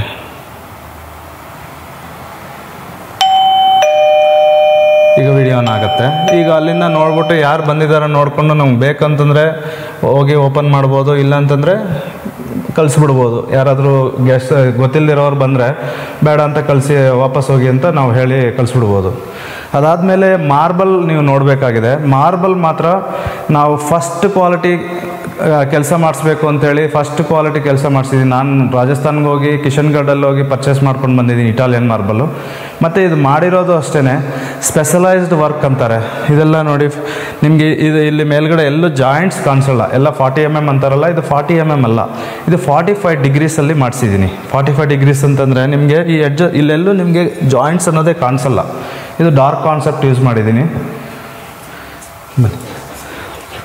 ಈಗ ವಿಡಿಯೋ ಆನ್ ಆಗುತ್ತೆ ಈಗ ಅಲ್ಲಿಂದ ನೋಡ್ಬಿಟ್ಟು ಯಾರು ಬಂದಿದ್ದಾರೆ ನೋಡಿಕೊಂಡು ನಮ್ಗೆ ಬೇಕಂತಂದರೆ ಹೋಗಿ ಓಪನ್ ಮಾಡ್ಬೋದು ಇಲ್ಲ ಅಂತಂದರೆ ಕಳಿಸ್ಬಿಡ್ಬೋದು ಯಾರಾದರೂ ಗೆಸ್ಟ್ ಗೊತ್ತಿಲ್ಲದಿರೋರು ಬಂದರೆ ಬೇಡ ಅಂತ ಕಳಿಸಿ ವಾಪಸ್ ಹೋಗಿ ಅಂತ ನಾವು ಹೇಳಿ ಕಳಿಸ್ಬಿಡ್ಬೋದು ಅದಾದಮೇಲೆ ಮಾರ್ಬಲ್ ನೀವು ನೋಡಬೇಕಾಗಿದೆ ಮಾರ್ಬಲ್ ಮಾತ್ರ ನಾವು ಫಸ್ಟ್ ಕ್ವಾಲಿಟಿ ಕೆಲಸ ಮಾಡಿಸ್ಬೇಕು ಅಂತೇಳಿ ಫಸ್ಟ್ ಕ್ವಾಲಿಟಿ ಕೆಲಸ ಮಾಡಿಸಿದ್ದೀನಿ ನಾನು ರಾಜಸ್ಥಾನ್ಗೆ ಹೋಗಿ ಕಿಶನ್ಗಢಲ್ಲಿ ಹೋಗಿ ಪರ್ಚೇಸ್ ಮಾಡ್ಕೊಂಡು ಬಂದಿದ್ದೀನಿ ಇಟಾಲಿಯನ್ ಮಾರ್ಬಲ್ಲು ಮತ್ತು ಇದು ಮಾಡಿರೋದು ಅಷ್ಟೇ ಸ್ಪೆಷಲೈಸ್ಡ್ ವರ್ಕ್ ಅಂತಾರೆ ಇದೆಲ್ಲ ನೋಡಿ ನಿಮಗೆ ಇದು ಇಲ್ಲಿ ಮೇಲ್ಗಡೆ ಎಲ್ಲೂ ಜಾಯಿಂಟ್ಸ್ ಕಾಣಿಸಲ್ಲ ಎಲ್ಲ ಫಾರ್ಟಿ ಎಮ್ ಎಮ್ ಅಂತಾರಲ್ಲ ಇದು ಫಾರ್ಟಿ ಎಮ್ ಎಮ್ ಅಲ್ಲ ಇದು ಫಾರ್ಟಿ ಫೈವ್ ಡಿಗ್ರೀಸಲ್ಲಿ ಮಾಡಿಸಿದ್ದೀನಿ ಫಾರ್ಟಿ ಫೈವ್ ಡಿಗ್ರೀಸ್ ಅಂತಂದರೆ ನಿಮಗೆ ಈ ಎಡ್ಜ್ ಇಲ್ಲೆಲ್ಲೂ ನಿಮಗೆ ಜಾಯಿಂಟ್ಸ್ ಅನ್ನೋದೇ ಕಾಣಿಸಲ್ಲ ಇದು ಡಾರ್ಕ್ ಕಾನ್ಸೆಪ್ಟ್ ಯೂಸ್ ಮಾಡಿದ್ದೀನಿ ಬನ್ನಿ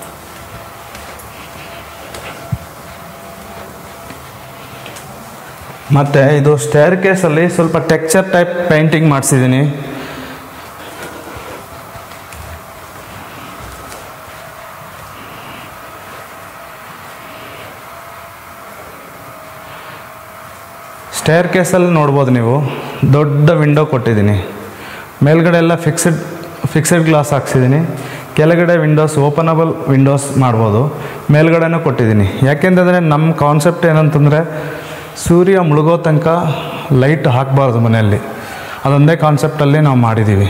ಮತ್ತು ಇದು ಸ್ಟೇರ್ ಕೇಸಲ್ಲಿ ಸ್ವಲ್ಪ ಟೆಕ್ಚರ್ ಟೈಪ್ ಪೇಂಟಿಂಗ್ ಮಾಡಿಸಿದ್ದೀನಿ ಸ್ಟೇರ್ ಕೇಸಲ್ಲಿ ನೋಡ್ಬೋದು ನೀವು ದೊಡ್ಡ ವಿಂಡೋ ಕೊಟ್ಟಿದ್ದೀನಿ ಮೇಲ್ಗಡೆ ಎಲ್ಲ ಫಿಕ್ಸೆಡ್ ಫಿಕ್ಸೆಡ್ ಗ್ಲಾಸ್ ಹಾಕ್ಸಿದ್ದೀನಿ ಕೆಳಗಡೆ ವಿಂಡೋಸ್ ಓಪನಬಲ್ ವಿಂಡೋಸ್ ಮಾಡ್ಬೋದು ಮೇಲ್ಗಡೆನೂ ಕೊಟ್ಟಿದ್ದೀನಿ ಯಾಕೆಂತಂದರೆ ನಮ್ಮ ಕಾನ್ಸೆಪ್ಟ್ ಏನಂತಂದರೆ ಸೂರ್ಯ ಮುಳುಗೋ ತನಕ ಲೈಟ್ ಹಾಕಬಾರ್ದು ಮನೆಯಲ್ಲಿ ಅದೊಂದೇ ಕಾನ್ಸೆಪ್ಟಲ್ಲಿ ನಾವು ಮಾಡಿದ್ದೀವಿ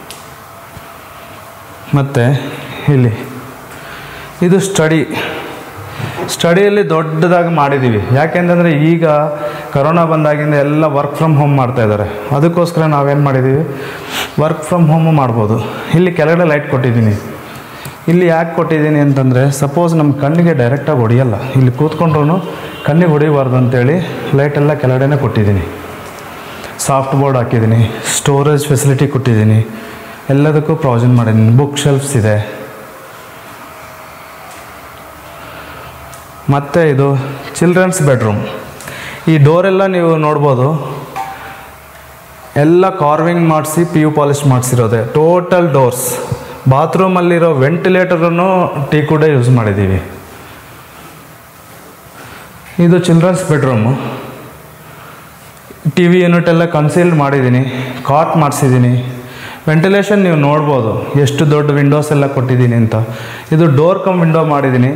ಮತ್ತು ಇಲ್ಲಿ ಇದು ಸ್ಟಡಿ ಸ್ಟಡಿಯಲ್ಲಿ ದೊಡ್ಡದಾಗಿ ಮಾಡಿದ್ದೀವಿ ಯಾಕೆಂತಂದರೆ ಈಗ ಕರೋನಾ ಬಂದಾಗಿಂದ ಎಲ್ಲ ವರ್ಕ್ ಫ್ರಮ್ ಹೋಮ್ ಮಾಡ್ತಾ ಇದ್ದಾರೆ ಅದಕ್ಕೋಸ್ಕರ ನಾವೇನು ಮಾಡಿದ್ದೀವಿ ವರ್ಕ್ ಫ್ರಮ್ ಹೋಮು ಮಾಡ್ಬೋದು ಇಲ್ಲಿ ಕೆಳಗಡೆ ಲೈಟ್ ಕೊಟ್ಟಿದ್ದೀನಿ ಇಲ್ಲಿ ಯಾಕೆ ಕೊಟ್ಟಿದ್ದೀನಿ ಅಂತಂದರೆ ಸಪೋಸ್ ನಮ್ಮ ಕಣ್ಣಿಗೆ ಡೈರೆಕ್ಟಾಗಿ ಹೊಡೆಯಲ್ಲ ಇಲ್ಲಿ ಕೂತ್ಕೊಂಡ್ರು ಕಣ್ಣಿಗೆ ಹೊಡಿಬಾರ್ದು ಅಂತೇಳಿ ಲೈಟೆಲ್ಲ ಕೆಳಗಡೆನೇ ಕೊಟ್ಟಿದ್ದೀನಿ ಸಾಫ್ಟ್ ಬೋರ್ಡ್ ಹಾಕಿದ್ದೀನಿ ಸ್ಟೋರೇಜ್ ಫೆಸಿಲಿಟಿ ಕೊಟ್ಟಿದ್ದೀನಿ ಎಲ್ಲದಕ್ಕೂ ಪ್ರಾವಿಷನ್ ಮಾಡಿದ್ದೀನಿ ಬುಕ್ ಶೆಲ್ಫ್ಸ್ ಇದೆ ಮತ್ತು ಇದು ಚಿಲ್ಡ್ರನ್ಸ್ ಬೆಡ್ರೂಮ್ ಈ ಡೋರೆಲ್ಲ ನೀವು ನೋಡ್ಬೋದು ಎಲ್ಲ ಕಾರ್ವಿಂಗ್ ಮಾಡಿಸಿ ಪಿ ಯು ಪಾಲಿಶ್ ಮಾಡಿಸಿರೋದೆ ಟೋಟಲ್ ಡೋರ್ಸ್ ಬಾತ್ರೂಮಲ್ಲಿರೋ ವೆಂಟಿಲೇಟರನ್ನು ಟೀ ಕೂಡ ಯೂಸ್ ಮಾಡಿದ್ದೀವಿ ಇದು children's bedroom T V unit ಎಲ್ಲ ಕನ್ಸೀಲ್ಡ್ ಮಾಡಿದ್ದೀನಿ ಕಾಟ್ ಮಾಡಿಸಿದ್ದೀನಿ ವೆಂಟಿಲೇಷನ್ ನೀವು ನೋಡ್ಬೋದು ಎಷ್ಟು ದೊಡ್ಡ ವಿಂಡೋಸ್ ಎಲ್ಲ ಕೊಟ್ಟಿದ್ದೀನಿ ಅಂತ ಇದು ಡೋರ್ ಕಮ್ ವಿಂಡೋ ಮಾಡಿದ್ದೀನಿ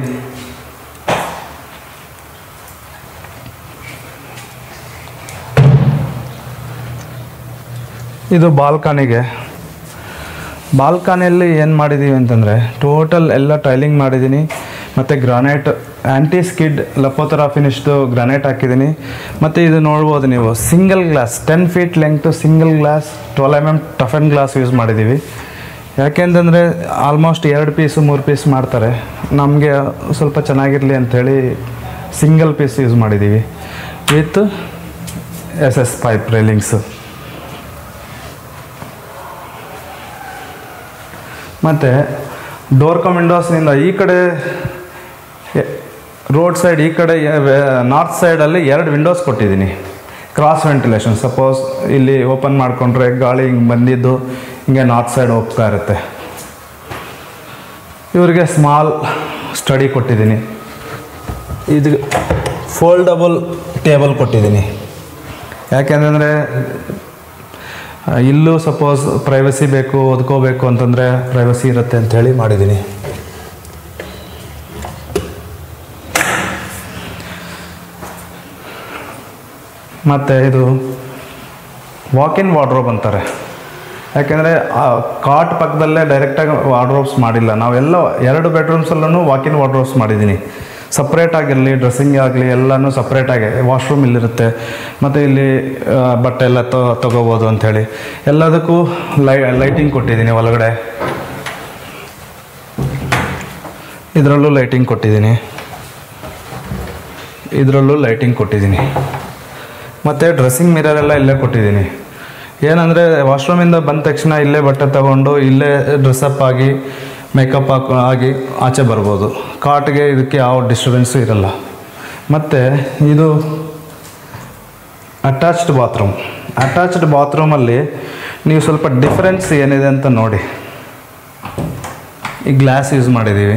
ಇದು ಬಾಲ್ಕನಿಗೆ ಬಾಲ್ಕನಿಯಲ್ಲಿ ಏನು ಮಾಡಿದ್ದೀವಿ ಅಂತಂದರೆ ಟೋಟಲ್ ಎಲ್ಲ ಟೈಲಿಂಗ್ ಮಾಡಿದ್ದೀನಿ ಮತ್ತು ಗ್ರಾನೈಟ್ ಆ್ಯಂಟಿ ಸ್ಕಿಡ್ ಲಪೋತರ ಫಿನಿಶ್ದು ಗ್ರಾನೈಟ್ ಹಾಕಿದ್ದೀನಿ ಮತ್ತು ಇದು ನೋಡ್ಬೋದು ನೀವು single glass ten feet length single glass twelve M M ಟಫನ್ ಗ್ಲಾಸ್ ಯೂಸ್ ಮಾಡಿದ್ದೀವಿ ಯಾಕೆಂತಂದರೆ ಆಲ್ಮೋಸ್ಟ್ ಎರಡು ಪೀಸು ಮೂರು ಪೀಸ್ ಮಾಡ್ತಾರೆ ನಮಗೆ ಸ್ವಲ್ಪ ಚೆನ್ನಾಗಿರಲಿ ಅಂಥೇಳಿ ಸಿಂಗಲ್ ಪೀಸ್ ಯೂಸ್ ಮಾಡಿದ್ದೀವಿ with S S pipe railings ಮತ್ತು ಡೋರ್ ಕಮ್ ವಿಂಡೋಸ್ನಿಂದ ಈ ಕಡೆ ರೋಡ್ ಸೈಡ್ ಈ ಕಡೆ ನಾರ್ತ್ ಸೈಡಲ್ಲಿ ಎರಡು ವಿಂಡೋಸ್ ಕೊಟ್ಟಿದ್ದೀನಿ ಕ್ರಾಸ್ ವೆಂಟಿಲೇಷನ್ ಸಪೋಸ್ ಇಲ್ಲಿ ಓಪನ್ ಮಾಡಿಕೊಂಡ್ರೆ ಗಾಳಿ ಹಿಂಗೆ ಬಂದಿದ್ದು ಹಿಂಗೆ ನಾರ್ತ್ ಸೈಡ್ ಹೋಗ್ತಾ ಇರುತ್ತೆ ಇವರಿಗೆ ಸ್ಮಾಲ್ ಸ್ಟಡಿ ಕೊಟ್ಟಿದ್ದೀನಿ ಇದು ಫೋಲ್ಡಬಲ್ ಟೇಬಲ್ ಕೊಟ್ಟಿದ್ದೀನಿ ಯಾಕೆಂತಂದರೆ ಇಲ್ಲೂ ಸಪೋಸ್ ಪ್ರೈವಸಿ ಬೇಕು ಓದ್ಕೋಬೇಕು ಅಂತಂದರೆ ಪ್ರೈವಸಿ ಇರುತ್ತೆ ಅಂತ ಹೇಳಿ ಮಾಡಿದ್ದೀನಿ ಮತ್ತು ಇದು ವಾಕಿನ್ ವಾರ್ಡ್ರೋಬ್ ಅಂತಾರೆ ಯಾಕೆಂದರೆ ಆ ಕಾಟ್ ಪಕ್ಕದಲ್ಲೇ ಡೈರೆಕ್ಟಾಗಿ ವಾರ್ಡ್ರೋಬ್ಸ್ ಮಾಡಿಲ್ಲ ನಾವೆಲ್ಲ ಎರಡು ಬೆಡ್ರೂಮ್ಸಲ್ಲೂ ವಾಕಿನ್ ವಾರ್ಡ್ರೋಬ್ಸ್ ಮಾಡಿದ್ದೀನಿ ಸಪ್ರೇಟ್ ಆಗಿರಲಿ ಡ್ರೆಸ್ಸಿಂಗ್ ಆಗಲಿ ಎಲ್ಲನೂ ಸಪ್ರೇಟಾಗಿ ವಾಶ್ರೂಮ್ ಇಲ್ಲಿರುತ್ತೆ ಮತ್ತು ಇಲ್ಲಿ ಆ, ಬಟ್ಟೆ ಎಲ್ಲ ತೊ ತೊಗೋಬೋದು ಅಂಥೇಳಿ ಎಲ್ಲದಕ್ಕೂ ಲೈ ಲೈಟಿಂಗ್ ಕೊಟ್ಟಿದ್ದೀನಿ ಒಳಗಡೆ ಇದರಲ್ಲೂ ಲೈಟಿಂಗ್ ಕೊಟ್ಟಿದ್ದೀನಿ ಇದರಲ್ಲೂ ಲೈಟಿಂಗ್ ಕೊಟ್ಟಿದ್ದೀನಿ ಮತ್ತು ಡ್ರೆಸ್ಸಿಂಗ್ ಮಿರರ್ ಎಲ್ಲ ಇಲ್ಲೇ ಕೊಟ್ಟಿದ್ದೀನಿ ಏನಂದರೆ ವಾಶ್ರೂಮಿಂದ ಬಂದ ತಕ್ಷಣ ಇಲ್ಲೇ ಬಟ್ಟೆ ತಗೊಂಡು ಇಲ್ಲೇ ಡ್ರೆಸ್ಅಪ್ ಆಗಿ ಮೇಕಪ್ ಹಾಕೊ ಆಗಿ ಆಚೆ ಬರ್ಬೋದು ಕಾಟ್ಗೆ ಇದಕ್ಕೆ ಯಾವ ಡಿಸ್ಟರ್ಬೆನ್ಸು ಇರಲ್ಲ ಮತ್ತು ಇದು ಅಟ್ಯಾಚ್ಡ್ ಬಾತ್ರೂಮ್ ಅಟ್ಯಾಚ್ಡ್ ಬಾತ್ರೂಮಲ್ಲಿ ನೀವು ಸ್ವಲ್ಪ ಡಿಫ್ರೆನ್ಸ್ ಏನಿದೆ ಅಂತ ನೋಡಿ ಈ ಗ್ಲಾಸ್ ಯೂಸ್ ಮಾಡಿದ್ದೀವಿ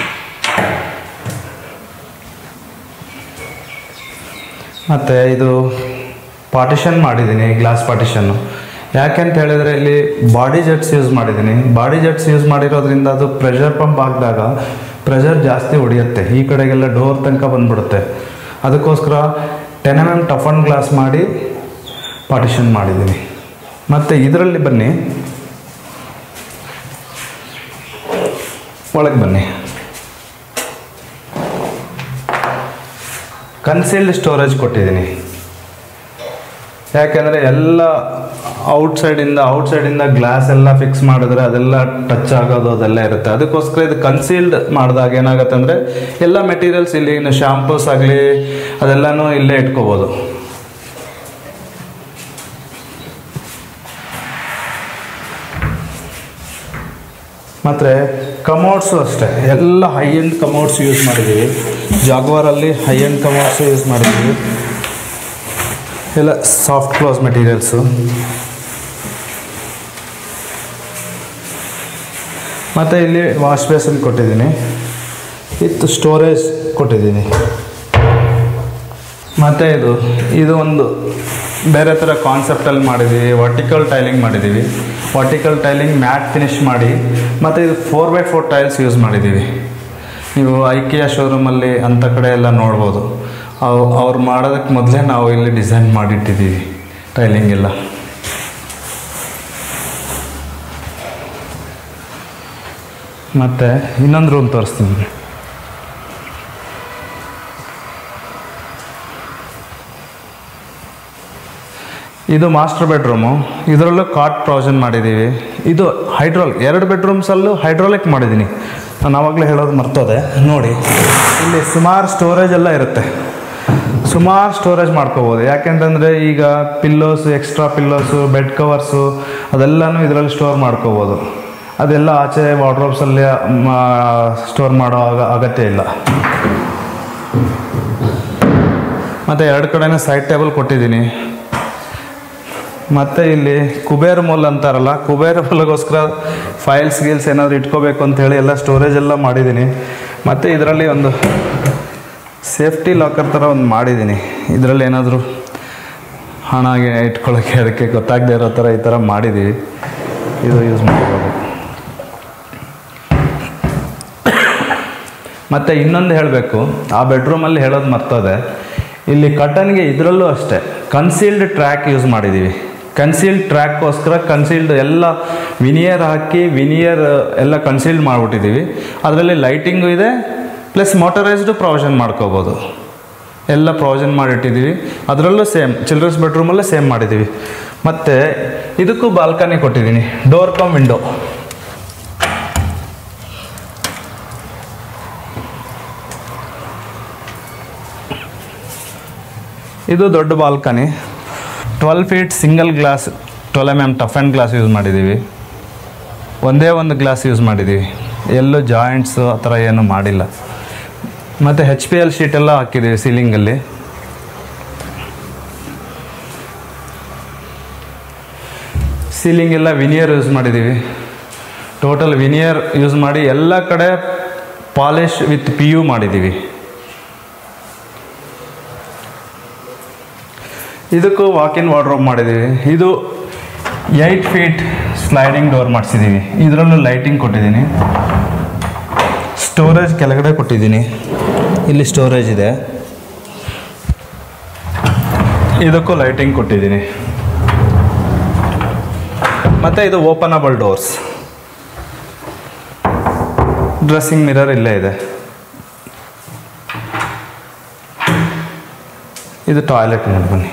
ಮತ್ತು ಇದು ಪಾರ್ಟಿಷನ್ ಮಾಡಿದ್ದೀನಿ ಗ್ಲಾಸ್ ಪಾರ್ಟಿಷನ್ನು ಯಾಕೆಂತ ಹೇಳಿದರೆ ಇಲ್ಲಿ ಬಾಡಿ ಜೆಟ್ಸ್ ಯೂಸ್ ಮಾಡಿದ್ದೀನಿ ಬಾಡಿ ಜೆಟ್ಸ್ ಯೂಸ್ ಮಾಡಿರೋದ್ರಿಂದ ಅದು ಪ್ರೆಷರ್ ಪಂಪ್ ಹಾಕಿದಾಗ ಪ್ರೆಷರ್ ಜಾಸ್ತಿ ಹೊಡೆಯುತ್ತೆ ಈ ಕಡೆಗೆಲ್ಲ ಡೋರ್ ತನಕ ಬಂದ್ಬಿಡುತ್ತೆ ಅದಕ್ಕೋಸ್ಕರ ಟೆನ್ ಎಮ್ ಎಮ್ ಟಫನ್ ಗ್ಲಾಸ್ ಮಾಡಿ ಪಾರ್ಟಿಷನ್ ಮಾಡಿದ್ದೀನಿ ಮತ್ತು ಇದರಲ್ಲಿ ಬನ್ನಿ ಒಳಗೆ ಬನ್ನಿ ಕನ್ಸೀಲ್ಡ್ ಸ್ಟೋರೇಜ್ ಕೊಟ್ಟಿದ್ದೀನಿ ಯಾಕೆಂದರೆ ಎಲ್ಲ ಔಟ್ಸೈಡಿಂದ ಔಟ್ಸೈಡಿಂದ ಗ್ಲಾಸ್ ಎಲ್ಲ ಫಿಕ್ಸ್ ಮಾಡಿದ್ರೆ ಅದೆಲ್ಲ ಟಚ್ ಆಗೋದು ಅದೆಲ್ಲ ಇರುತ್ತೆ ಅದಕ್ಕೋಸ್ಕರ ಇದು ಕನ್ಸೀಲ್ಡ್ ಮಾಡಿದಾಗ ಏನಾಗುತ್ತೆ ಅಂದರೆ ಎಲ್ಲ ಮೆಟೀರಿಯಲ್ಸ್ ಇಲ್ಲಿ ಇನ್ನು ಶಾಂಪೂಸ್ ಆಗಲಿ ಅದೆಲ್ಲನೂ ಇಲ್ಲೇ ಇಟ್ಕೋಬೋದು ಮತ್ತು ಕಮೋಡ್ಸು ಅಷ್ಟೇ ಎಲ್ಲ ಹೈ ಎಂಡ್ ಕಮೋಡ್ಸ್ ಯೂಸ್ ಮಾಡಿದ್ದೀವಿ ಜಾಗ್ವಾರಲ್ಲಿ ಹೈ ಎಂಡ್ ಕಮೋಡ್ಸು ಯೂಸ್ ಮಾಡಿದ್ದೀವಿ ಎಲ್ಲ ಸಾಫ್ಟ್ ಕ್ಲೋಸ್ ಮೆಟೀರಿಯಲ್ಸು ಮತ್ತು ಇಲ್ಲಿ ವಾಶ್ ಬೇಸನ್ ಕೊಟ್ಟಿದ್ದೀನಿ ಇತ್ತು ಸ್ಟೋರೇಜ್ ಕೊಟ್ಟಿದ್ದೀನಿ ಮತ್ತು ಇದು ಇದು ಒಂದು ಬೇರೆ ಥರ ಕಾನ್ಸೆಪ್ಟಲ್ಲಿ ಮಾಡಿದ್ದೀವಿ ವರ್ಟಿಕಲ್ ಟೈಲಿಂಗ್ ಮಾಡಿದ್ದೀವಿ ವರ್ಟಿಕಲ್ ಟೈಲಿಂಗ್ ಮ್ಯಾಟ್ ಫಿನಿಶ್ ಮಾಡಿ ಮತ್ತು ಇದು four by four tiles use ಮಾಡಿದ್ದೀವಿ ನೀವು ಐಕಿಯಾ ಶೋರೂಮಲ್ಲಿ ಅಂಥ ಕಡೆ ಎಲ್ಲ ನೋಡ್ಬೋದು ಅವು ಅವ್ರು ಮಾಡೋದಕ್ಕೆ ಮೊದಲೇ ನಾವು ಇಲ್ಲಿ ಡಿಸೈನ್ ಮಾಡಿಟ್ಟಿದ್ದೀವಿ ಟೈಲಿಂಗ್ ಎಲ್ಲ ಮತ್ತು ಇನ್ನೊಂದು ರೂಮ್ ತೋರಿಸ್ತೀನಿ ಇದು ಮಾಸ್ಟರ್ ಬೆಡ್ರೂಮು ಇದರಲ್ಲೂ ಕಾಟ್ ಪ್ರಾವಿಷನ್ ಮಾಡಿದ್ದೀವಿ ಇದು ಹೈಡ್ರೋಲಿಕ್ ಎರಡು ಬೆಡ್ರೂಮ್ಸಲ್ಲೂ ಹೈಡ್ರೋಲಿಕ್ ಮಾಡಿದ್ದೀನಿ ನಾನು ಆವಾಗಲೇ ಹೇಳೋದು ಮರ್ತೋದೆ ನೋಡಿ ಇಲ್ಲಿ ಸುಮಾರು ಸ್ಟೋರೇಜ್ ಎಲ್ಲ ಇರುತ್ತೆ ಸುಮಾರು ಸ್ಟೋರೇಜ್ ಮಾಡ್ಕೋಬೋದು ಯಾಕೆಂತಂದರೆ ಈಗ pillows extra pillows bed covers ಅದೆಲ್ಲನೂ ಇದರಲ್ಲಿ ಸ್ಟೋರ್ ಮಾಡ್ಕೋಬೋದು ಅದೆಲ್ಲ ಆಚೆ ವಾರ್ಡ್ರೋಬ್ಸಲ್ಲಿ ಸ್ಟೋರ್ ಮಾಡೋ ಅಗ ಅಗತ್ಯ ಇಲ್ಲ ಮತ್ತು ಎರಡು ಕಡೆನೂ ಸೈಡ್ ಟೇಬಲ್ ಕೊಟ್ಟಿದ್ದೀನಿ ಮತ್ತು ಇಲ್ಲಿ ಕುಬೇರ್ ಮೂಲ್ ಅಂತಾರಲ್ಲ ಕುಬೇರ್ ಮೂಲಗೋಸ್ಕರ ಫೈಲ್ಸ್ ಗೀಲ್ಸ್ ಏನಾದರೂ ಇಟ್ಕೋಬೇಕು ಅಂತ ಹೇಳಿ ಎಲ್ಲ ಸ್ಟೋರೇಜ್ ಎಲ್ಲ ಮಾಡಿದ್ದೀನಿ ಮತ್ತು ಇದರಲ್ಲಿ ಒಂದು ಸೇಫ್ಟಿ ಲಾಕರ್ ಥರ ಒಂದು ಮಾಡಿದ್ದೀನಿ ಇದರಲ್ಲಿ ಏನಾದರೂ ಹಣಗೆ ಇಟ್ಕೊಳ್ಳೋಕ್ಕೆ ಅದಕ್ಕೆ ಗೊತ್ತಾಗದೇ ಇರೋ ಥರ ಈ ಥರ ಮಾಡಿದ್ದೀವಿ ಇದು ಯೂಸ್ ಮಾಡ್ಬೋದು ಮತ್ತು ಇನ್ನೊಂದು ಹೇಳಬೇಕು ಆ ಬೆಡ್ರೂಮಲ್ಲಿ ಹೇಳೋದು ಮರ್ತದೆ ಇಲ್ಲಿ ಕಟನ್ಗೆ ಇದರಲ್ಲೂ ಅಷ್ಟೇ ಕನ್ಸೀಲ್ಡ್ ಟ್ರ್ಯಾಕ್ ಯೂಸ್ ಮಾಡಿದ್ದೀವಿ ಕನ್ಸೀಲ್ಡ್ ಟ್ರ್ಯಾಕ್ಗೋಸ್ಕರ ಕನ್ಸೀಲ್ಡ್ ಎಲ್ಲ ವಿನಿಯರ್ ಹಾಕಿ ವಿನಿಯರ್ ಎಲ್ಲ ಕನ್ಸೀಲ್ಡ್ ಮಾಡಿಬಿಟ್ಟಿದ್ದೀವಿ ಅದರಲ್ಲಿ ಲೈಟಿಂಗು ಇದೆ ಪ್ಲಸ್ ಮೋಟರೈಸ್ಡು ಪ್ರಾವಿಷನ್ ಮಾಡ್ಕೋಬೋದು ಎಲ್ಲ ಪ್ರಾವಿಷನ್ ಮಾಡಿಟ್ಟಿದ್ದೀವಿ ಅದರಲ್ಲೂ ಸೇಮ್ ಚಿಲ್ಡ್ರನ್ಸ್ ಬೆಡ್ರೂಮಲ್ಲೇ ಸೇಮ್ ಮಾಡಿದ್ದೀವಿ ಮತ್ತು ಇದಕ್ಕೂ ಬಾಲ್ಕನಿ ಕೊಟ್ಟಿದ್ದೀನಿ ಡೋರ್ ಕಮ್ ವಿಂಡೋ ಇದು ದೊಡ್ಡ balcony twelve feet single glass twelve M M toughened glass use ಮಾಡಿದ್ದೀವಿ ಒಂದೇ ಒಂದು ಗ್ಲಾಸ್ ಯೂಸ್ ಮಾಡಿದ್ದೀವಿ ಎಲ್ಲೂ ಜಾಯಿಂಟ್ಸು ಆ ಥರ ಏನೂ ಮಾಡಿಲ್ಲ ಮತ್ತು ಹೆಚ್ ಪಿ ಎಲ್ ಶೀಟೆಲ್ಲ ಹಾಕಿದ್ದೀವಿ ಸೀಲಿಂಗಲ್ಲಿ ಸೀಲಿಂಗ್ ಎಲ್ಲ ವಿನಿಯರ್ ಯೂಸ್ ಮಾಡಿದ್ದೀವಿ ಟೋಟಲ್ ವಿನಿಯರ್ ಯೂಸ್ ಮಾಡಿ ಎಲ್ಲ ಕಡೆ ಪಾಲಿಶ್ ವಿತ್ ಪಿ ಯು ಮಾಡಿದ್ದೀವಿ ಇದಕ್ಕೂ ವಾಕಿನ್ ವಾರ್ಡ್ರೋಬ್ ಮಾಡಿದ್ದೀವಿ ಇದು ಏಯ್ಟ್ ಫೀಟ್ ಸ್ಲೈಡಿಂಗ್ ಡೋರ್ ಮಾಡಿಸಿದ್ದೀವಿ ಇದರಲ್ಲೂ ಲೈಟಿಂಗ್ ಕೊಟ್ಟಿದ್ದೀನಿ ಸ್ಟೋರೇಜ್ ಕೆಳಗಡೆ ಕೊಟ್ಟಿದ್ದೀನಿ ಇಲ್ಲಿ ಸ್ಟೋರೇಜ್ ಇದೆ ಇದಕ್ಕೂ ಲೈಟಿಂಗ್ ಕೊಟ್ಟಿದ್ದೀನಿ ಮತ್ತು ಇದು ಓಪನಬಲ್ ಡೋರ್ಸ್ ಡ್ರೆಸ್ಸಿಂಗ್ ಮಿರರ್ ಇಲ್ಲೇ ಇದೆ ಇದು ಟಾಯ್ಲೆಟ್ ನೋಡಿ ಬನ್ನಿ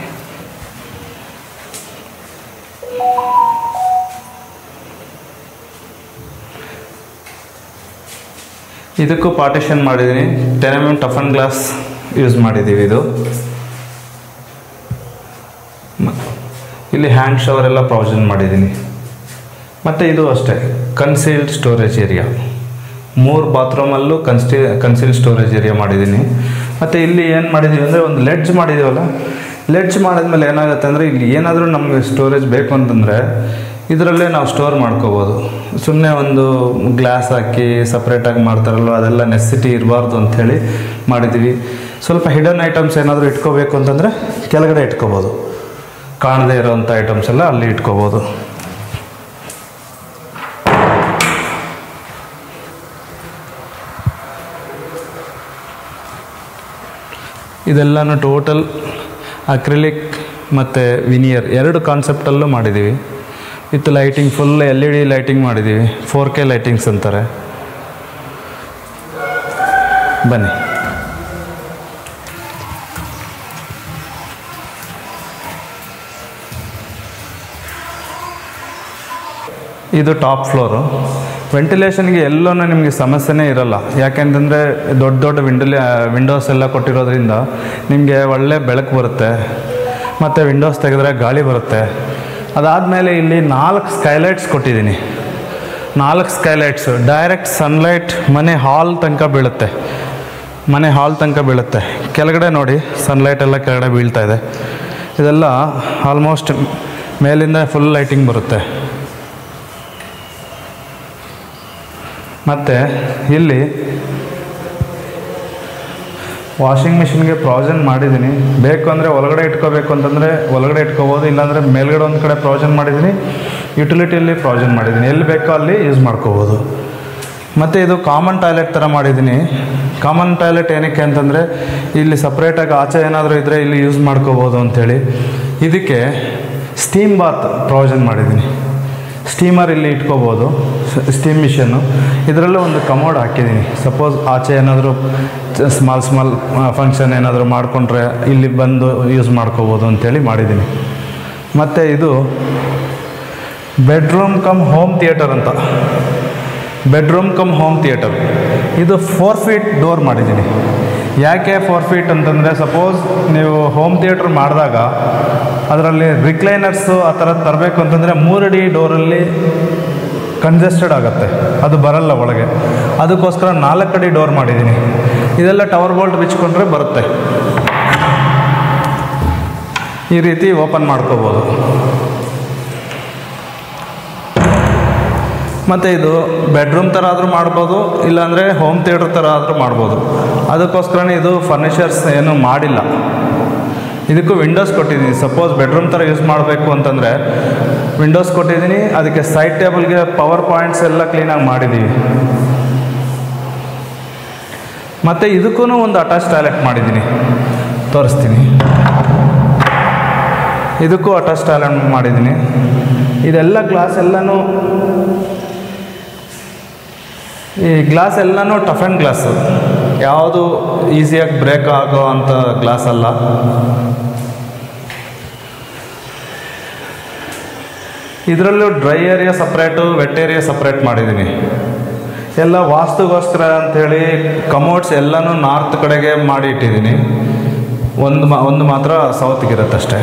ಇದಕ್ಕೂ ಪಾರ್ಟಿಷನ್ ಮಾಡಿದ್ದೀನಿ ಟೆನ್ ಎಮ್ ಎಮ್ ಟಫನ್ ಗ್ಲಾಸ್ ಯೂಸ್ ಮಾಡಿದ್ದೀವಿ ಇದು ಮ- ಇಲ್ಲಿ ಹ್ಯಾಂಡ್ ಶವರ್ ಎಲ್ಲ ಪ್ರಾವಿಷನ್ ಮಾಡಿದ್ದೀನಿ ಮತ್ತು ಇದು ಅಷ್ಟೇ ಕನ್ಸೀಲ್ಡ್ ಸ್ಟೋರೇಜ್ ಏರಿಯಾ ಮೂರು ಬಾತ್ರೂಮಲ್ಲೂ ಕನ್ಸ್ಟಿ ಕನ್ಸೀಲ್ಡ್ ಸ್ಟೋರೇಜ್ ಏರಿಯಾ ಮಾಡಿದ್ದೀನಿ ಮತ್ತು ಇಲ್ಲಿ ಏನು ಮಾಡಿದ್ದೀವಿ ಅಂದರೆ ಒಂದು ಲೆಡ್ಜ್ ಮಾಡಿದ್ದೀವಲ್ಲ ಲೆಡ್ಜ್ ಮಾಡಿದ್ಮೇಲೆ ಏನಾಗುತ್ತೆ ಅಂದರೆ ಇಲ್ಲಿ ಏನಾದರೂ ನಮಗೆ ಸ್ಟೋರೇಜ್ ಬೇಕು ಅಂತಂದರೆ ಇದರಲ್ಲೇ ನಾವು ಸ್ಟೋರ್ ಮಾಡ್ಕೋಬೋದು ಸುಮ್ಮನೆ ಒಂದು ಗ್ಲಾಸ್ ಹಾಕಿ ಸಪ್ರೇಟಾಗಿ ಮಾಡ್ತಾರಲ್ವ ಅದೆಲ್ಲ ನೆಸಿಟಿ ಇರಬಾರ್ದು ಅಂಥೇಳಿ ಮಾಡಿದ್ದೀವಿ ಸ್ವಲ್ಪ ಹಿಡನ್ ಐಟಮ್ಸ್ ಏನಾದರೂ ಇಟ್ಕೋಬೇಕು ಅಂತಂದರೆ ಕೆಳಗಡೆ ಇಟ್ಕೋಬೋದು ಕಾಣದೇ ಇರೋವಂಥ ಐಟಮ್ಸ್ ಎಲ್ಲ ಅಲ್ಲಿ ಇಟ್ಕೋಬೋದು ಇದೆಲ್ಲನೂ ಟೋಟಲ್ ಅಕ್ರಿಲಿಕ್ ಮತ್ತು ವಿನಿಯರ್ ಎರಡು ಕಾನ್ಸೆಪ್ಟಲ್ಲೂ ಮಾಡಿದ್ದೀವಿ with lighting full L E D lighting ಮಾಡಿದ್ದೀವಿ ಫೋರ್ ಕೆ ಲೈಟಿಂಗ್ಸ್ ಅಂತಾರೆ ಬನ್ನಿ ಇದು ಟಾಪ್ ಫ್ಲೋರು ವೆಂಟಿಲೇಷನ್ಗೆ ಎಲ್ಲೂ ನಿಮಗೆ ಸಮಸ್ಯೆನೇ ಇರಲ್ಲ ಯಾಕೆಂತಂದರೆ ದೊಡ್ಡ ದೊಡ್ಡ ವಿಂಡೋಲಿ ವಿಂಡೋಸ್ ಎಲ್ಲ ಕೊಟ್ಟಿರೋದ್ರಿಂದ ನಿಮಗೆ ಒಳ್ಳೆ ಬೆಳಕು ಬರುತ್ತೆ ಮತ್ತು ವಿಂಡೋಸ್ ತೆಗೆದ್ರೆ ಗಾಳಿ ಬರುತ್ತೆ ಅದಾದಮೇಲೆ ಇಲ್ಲಿ ನಾಲ್ಕು ಸ್ಕೈಲೈಟ್ಸ್ ಕೊಟ್ಟಿದ್ದೀನಿ ನಾಲ್ಕು ಸ್ಕೈಲೈಟ್ಸು ಡೈರೆಕ್ಟ್ ಸನ್ಲೈಟ್ ಮನೆ ಹಾಲ್ ತನಕ ಬೀಳುತ್ತೆ ಮನೆ ಹಾಲ್ ತನಕ ಬೀಳುತ್ತೆ ಕೆಳಗಡೆ ನೋಡಿ ಸನ್ಲೈಟ್ ಎಲ್ಲ ಕೆಳಗಡೆ ಬೀಳ್ತಾ ಇದೆ ಇದೆಲ್ಲ ಆಲ್ಮೋಸ್ಟ್ ಮೇಲಿಂದ ಫುಲ್ ಲೈಟಿಂಗ್ ಬರುತ್ತೆ ಮತ್ತು ಇಲ್ಲಿ ವಾಷಿಂಗ್ ಮಿಷಿನ್ಗೆ ಪ್ರಾವಿಷನ್ ಮಾಡಿದ್ದೀನಿ ಬೇಕು ಅಂದರೆ ಒಳಗಡೆ ಇಟ್ಕೋಬೇಕು ಅಂತಂದರೆ ಒಳಗಡೆ ಇಟ್ಕೋಬೋದು ಇಲ್ಲಾಂದರೆ ಮೇಲ್ಗಡೆ ಒಂದು ಕಡೆ ಪ್ರಾವಿಷನ್ ಮಾಡಿದ್ದೀನಿ ಯುಟಿಲಿಟಿಯಲ್ಲಿ ಪ್ರಾವಿಷನ್ ಮಾಡಿದ್ದೀನಿ ಎಲ್ಲಿ ಬೇಕೋ ಅಲ್ಲಿ ಯೂಸ್ ಮಾಡ್ಕೋಬೋದು ಮತ್ತು ಇದು ಕಾಮನ್ ಟಾಯ್ಲೆಟ್ ಥರ ಮಾಡಿದ್ದೀನಿ ಕಾಮನ್ ಟಾಯ್ಲೆಟ್ ಏನಕ್ಕೆ ಅಂತಂದರೆ ಇಲ್ಲಿ ಸಪ್ರೇಟಾಗಿ ಆಚೆ ಏನಾದರೂ ಇದ್ದರೆ ಇಲ್ಲಿ ಯೂಸ್ ಮಾಡ್ಕೋಬೋದು ಅಂಥೇಳಿ ಇದಕ್ಕೆ ಸ್ಟೀಮ್ ಬಾತ್ ಪ್ರಾವಿಷನ್ ಮಾಡಿದ್ದೀನಿ ಸ್ಟೀಮರ್ ಇಲ್ಲಿ ಇಟ್ಕೋಬೋದು ಸ್ಟೀಮ್ ಮಿಷನ್ನು ಇದರಲ್ಲೂ ಒಂದು ಕಮೋಡ್ ಹಾಕಿದ್ದೀನಿ ಸಪೋಸ್ ಆಚೆ ಏನಾದರೂ ಸ್ಮಾಲ್ ಸ್ಮಾಲ್ ಫಂಕ್ಷನ್ ಏನಾದರೂ ಮಾಡಿಕೊಂಡ್ರೆ ಇಲ್ಲಿ ಬಂದು ಯೂಸ್ ಮಾಡ್ಕೋಬೋದು ಅಂತೇಳಿ ಮಾಡಿದ್ದೀನಿ ಮತ್ತು ಇದು ಬೆಡ್ರೂಮ್ ಕಮ್ ಹೋಮ್ ಥಿಯೇಟರ್ ಅಂತ ಬೆಡ್ರೂಮ್ ಕಮ್ ಹೋಮ್ ಥಿಯೇಟರ್ ಇದು ಫೋರ್ ಫೀಟ್ ಡೋರ್ ಮಾಡಿದ್ದೀನಿ ಯಾಕೆ ಫೋರ್ ಫೀಟ್ ಅಂತಂದರೆ ಸಪೋಸ್ ನೀವು ಹೋಮ್ ಥಿಯೇಟ್ರ್ ಮಾಡಿದಾಗ ಅದರಲ್ಲಿ ರಿಕ್ಲೈನರ್ಸು ಆ ಥರ ತರಬೇಕು ಅಂತಂದರೆ ಮೂರಡಿ ಡೋರಲ್ಲಿ ಕಂಜೆಸ್ಟೆಡ್ ಆಗುತ್ತೆ ಅದು ಬರಲ್ಲ ಒಳಗೆ ಅದಕ್ಕೋಸ್ಕರ ನಾಲ್ಕು ಅಡಿ ಡೋರ್ ಮಾಡಿದ್ದೀನಿ ಇದೆಲ್ಲ ಟವರ್ ಬೋಲ್ಟ್ ಬಿಚ್ಕೊಂಡ್ರೆ ಬರುತ್ತೆ ಈ ರೀತಿ ಓಪನ್ ಮಾಡ್ಕೋಬೋದು ಮತ್ತು ಇದು ಬೆಡ್ರೂಮ್ ಥರ ಆದರೂ ಮಾಡ್ಬೋದು ಇಲ್ಲಾಂದರೆ ಹೋಮ್ ಥಿಯೇಟ್ರ್ ಥರ ಆದರೂ ಮಾಡ್ಬೋದು ಅದಕ್ಕೋಸ್ಕರನೇ ಇದು ಫರ್ನಿಚರ್ಸ್ ಏನು ಮಾಡಿಲ್ಲ ಇದಕ್ಕೂ ವಿಂಡೋಸ್ ಕೊಟ್ಟಿದ್ದೀನಿ ಸಪೋಸ್ ಬೆಡ್ರೂಮ್ ಥರ ಯೂಸ್ ಮಾಡಬೇಕು ಅಂತಂದರೆ ವಿಂಡೋಸ್ ಕೊಟ್ಟಿದ್ದೀನಿ ಅದಕ್ಕೆ ಸೈಡ್ ಟೇಬಲ್ಗೆ ಪವರ್ ಪಾಯಿಂಟ್ಸ್ ಎಲ್ಲ ಕ್ಲೀನಾಗಿ ಮಾಡಿದ್ದೀವಿ ಮತ್ತು ಇದಕ್ಕೂ ಒಂದು ಅಟ್ಯಾಚ್ ಟಾಯ್ಲೆಟ್ ಮಾಡಿದ್ದೀನಿ ತೋರಿಸ್ತೀನಿ ಇದಕ್ಕೂ ಅಟ್ಯಾಚ್ ಟಾಯ್ಲೆಟ್ ಮಾಡಿದ್ದೀನಿ ಇದೆಲ್ಲ ಗ್ಲಾಸ್ ಎಲ್ಲನೂ ಈ ಗ್ಲಾಸ್ ಎಲ್ಲನೂ ಟಫ್ ಆ್ಯಂಡ್ ಗ್ಲಾಸು ಯಾವುದು ಈಸಿಯಾಗಿ ಬ್ರೇಕ್ ಆಗೋ ಅಂಥ ಗ್ಲಾಸ್ ಅಲ್ಲ ಇದರಲ್ಲೂ dry area separate wet area separate ಮಾಡಿದ್ದೀನಿ ಎಲ್ಲ ವಾಸ್ತುಗೋಸ್ಕರ ಅಂಥೇಳಿ ಕಮೋಡ್ಸ್ ಎಲ್ಲನೂ ನಾರ್ತ್ ಕಡೆಗೆ ಮಾಡಿ ಇಟ್ಟಿದ್ದೀನಿ ಒಂದು ಮಾ ಒಂದು ಮಾತ್ರ ಸೌತ್ಗಿರುತ್ತಷ್ಟೇ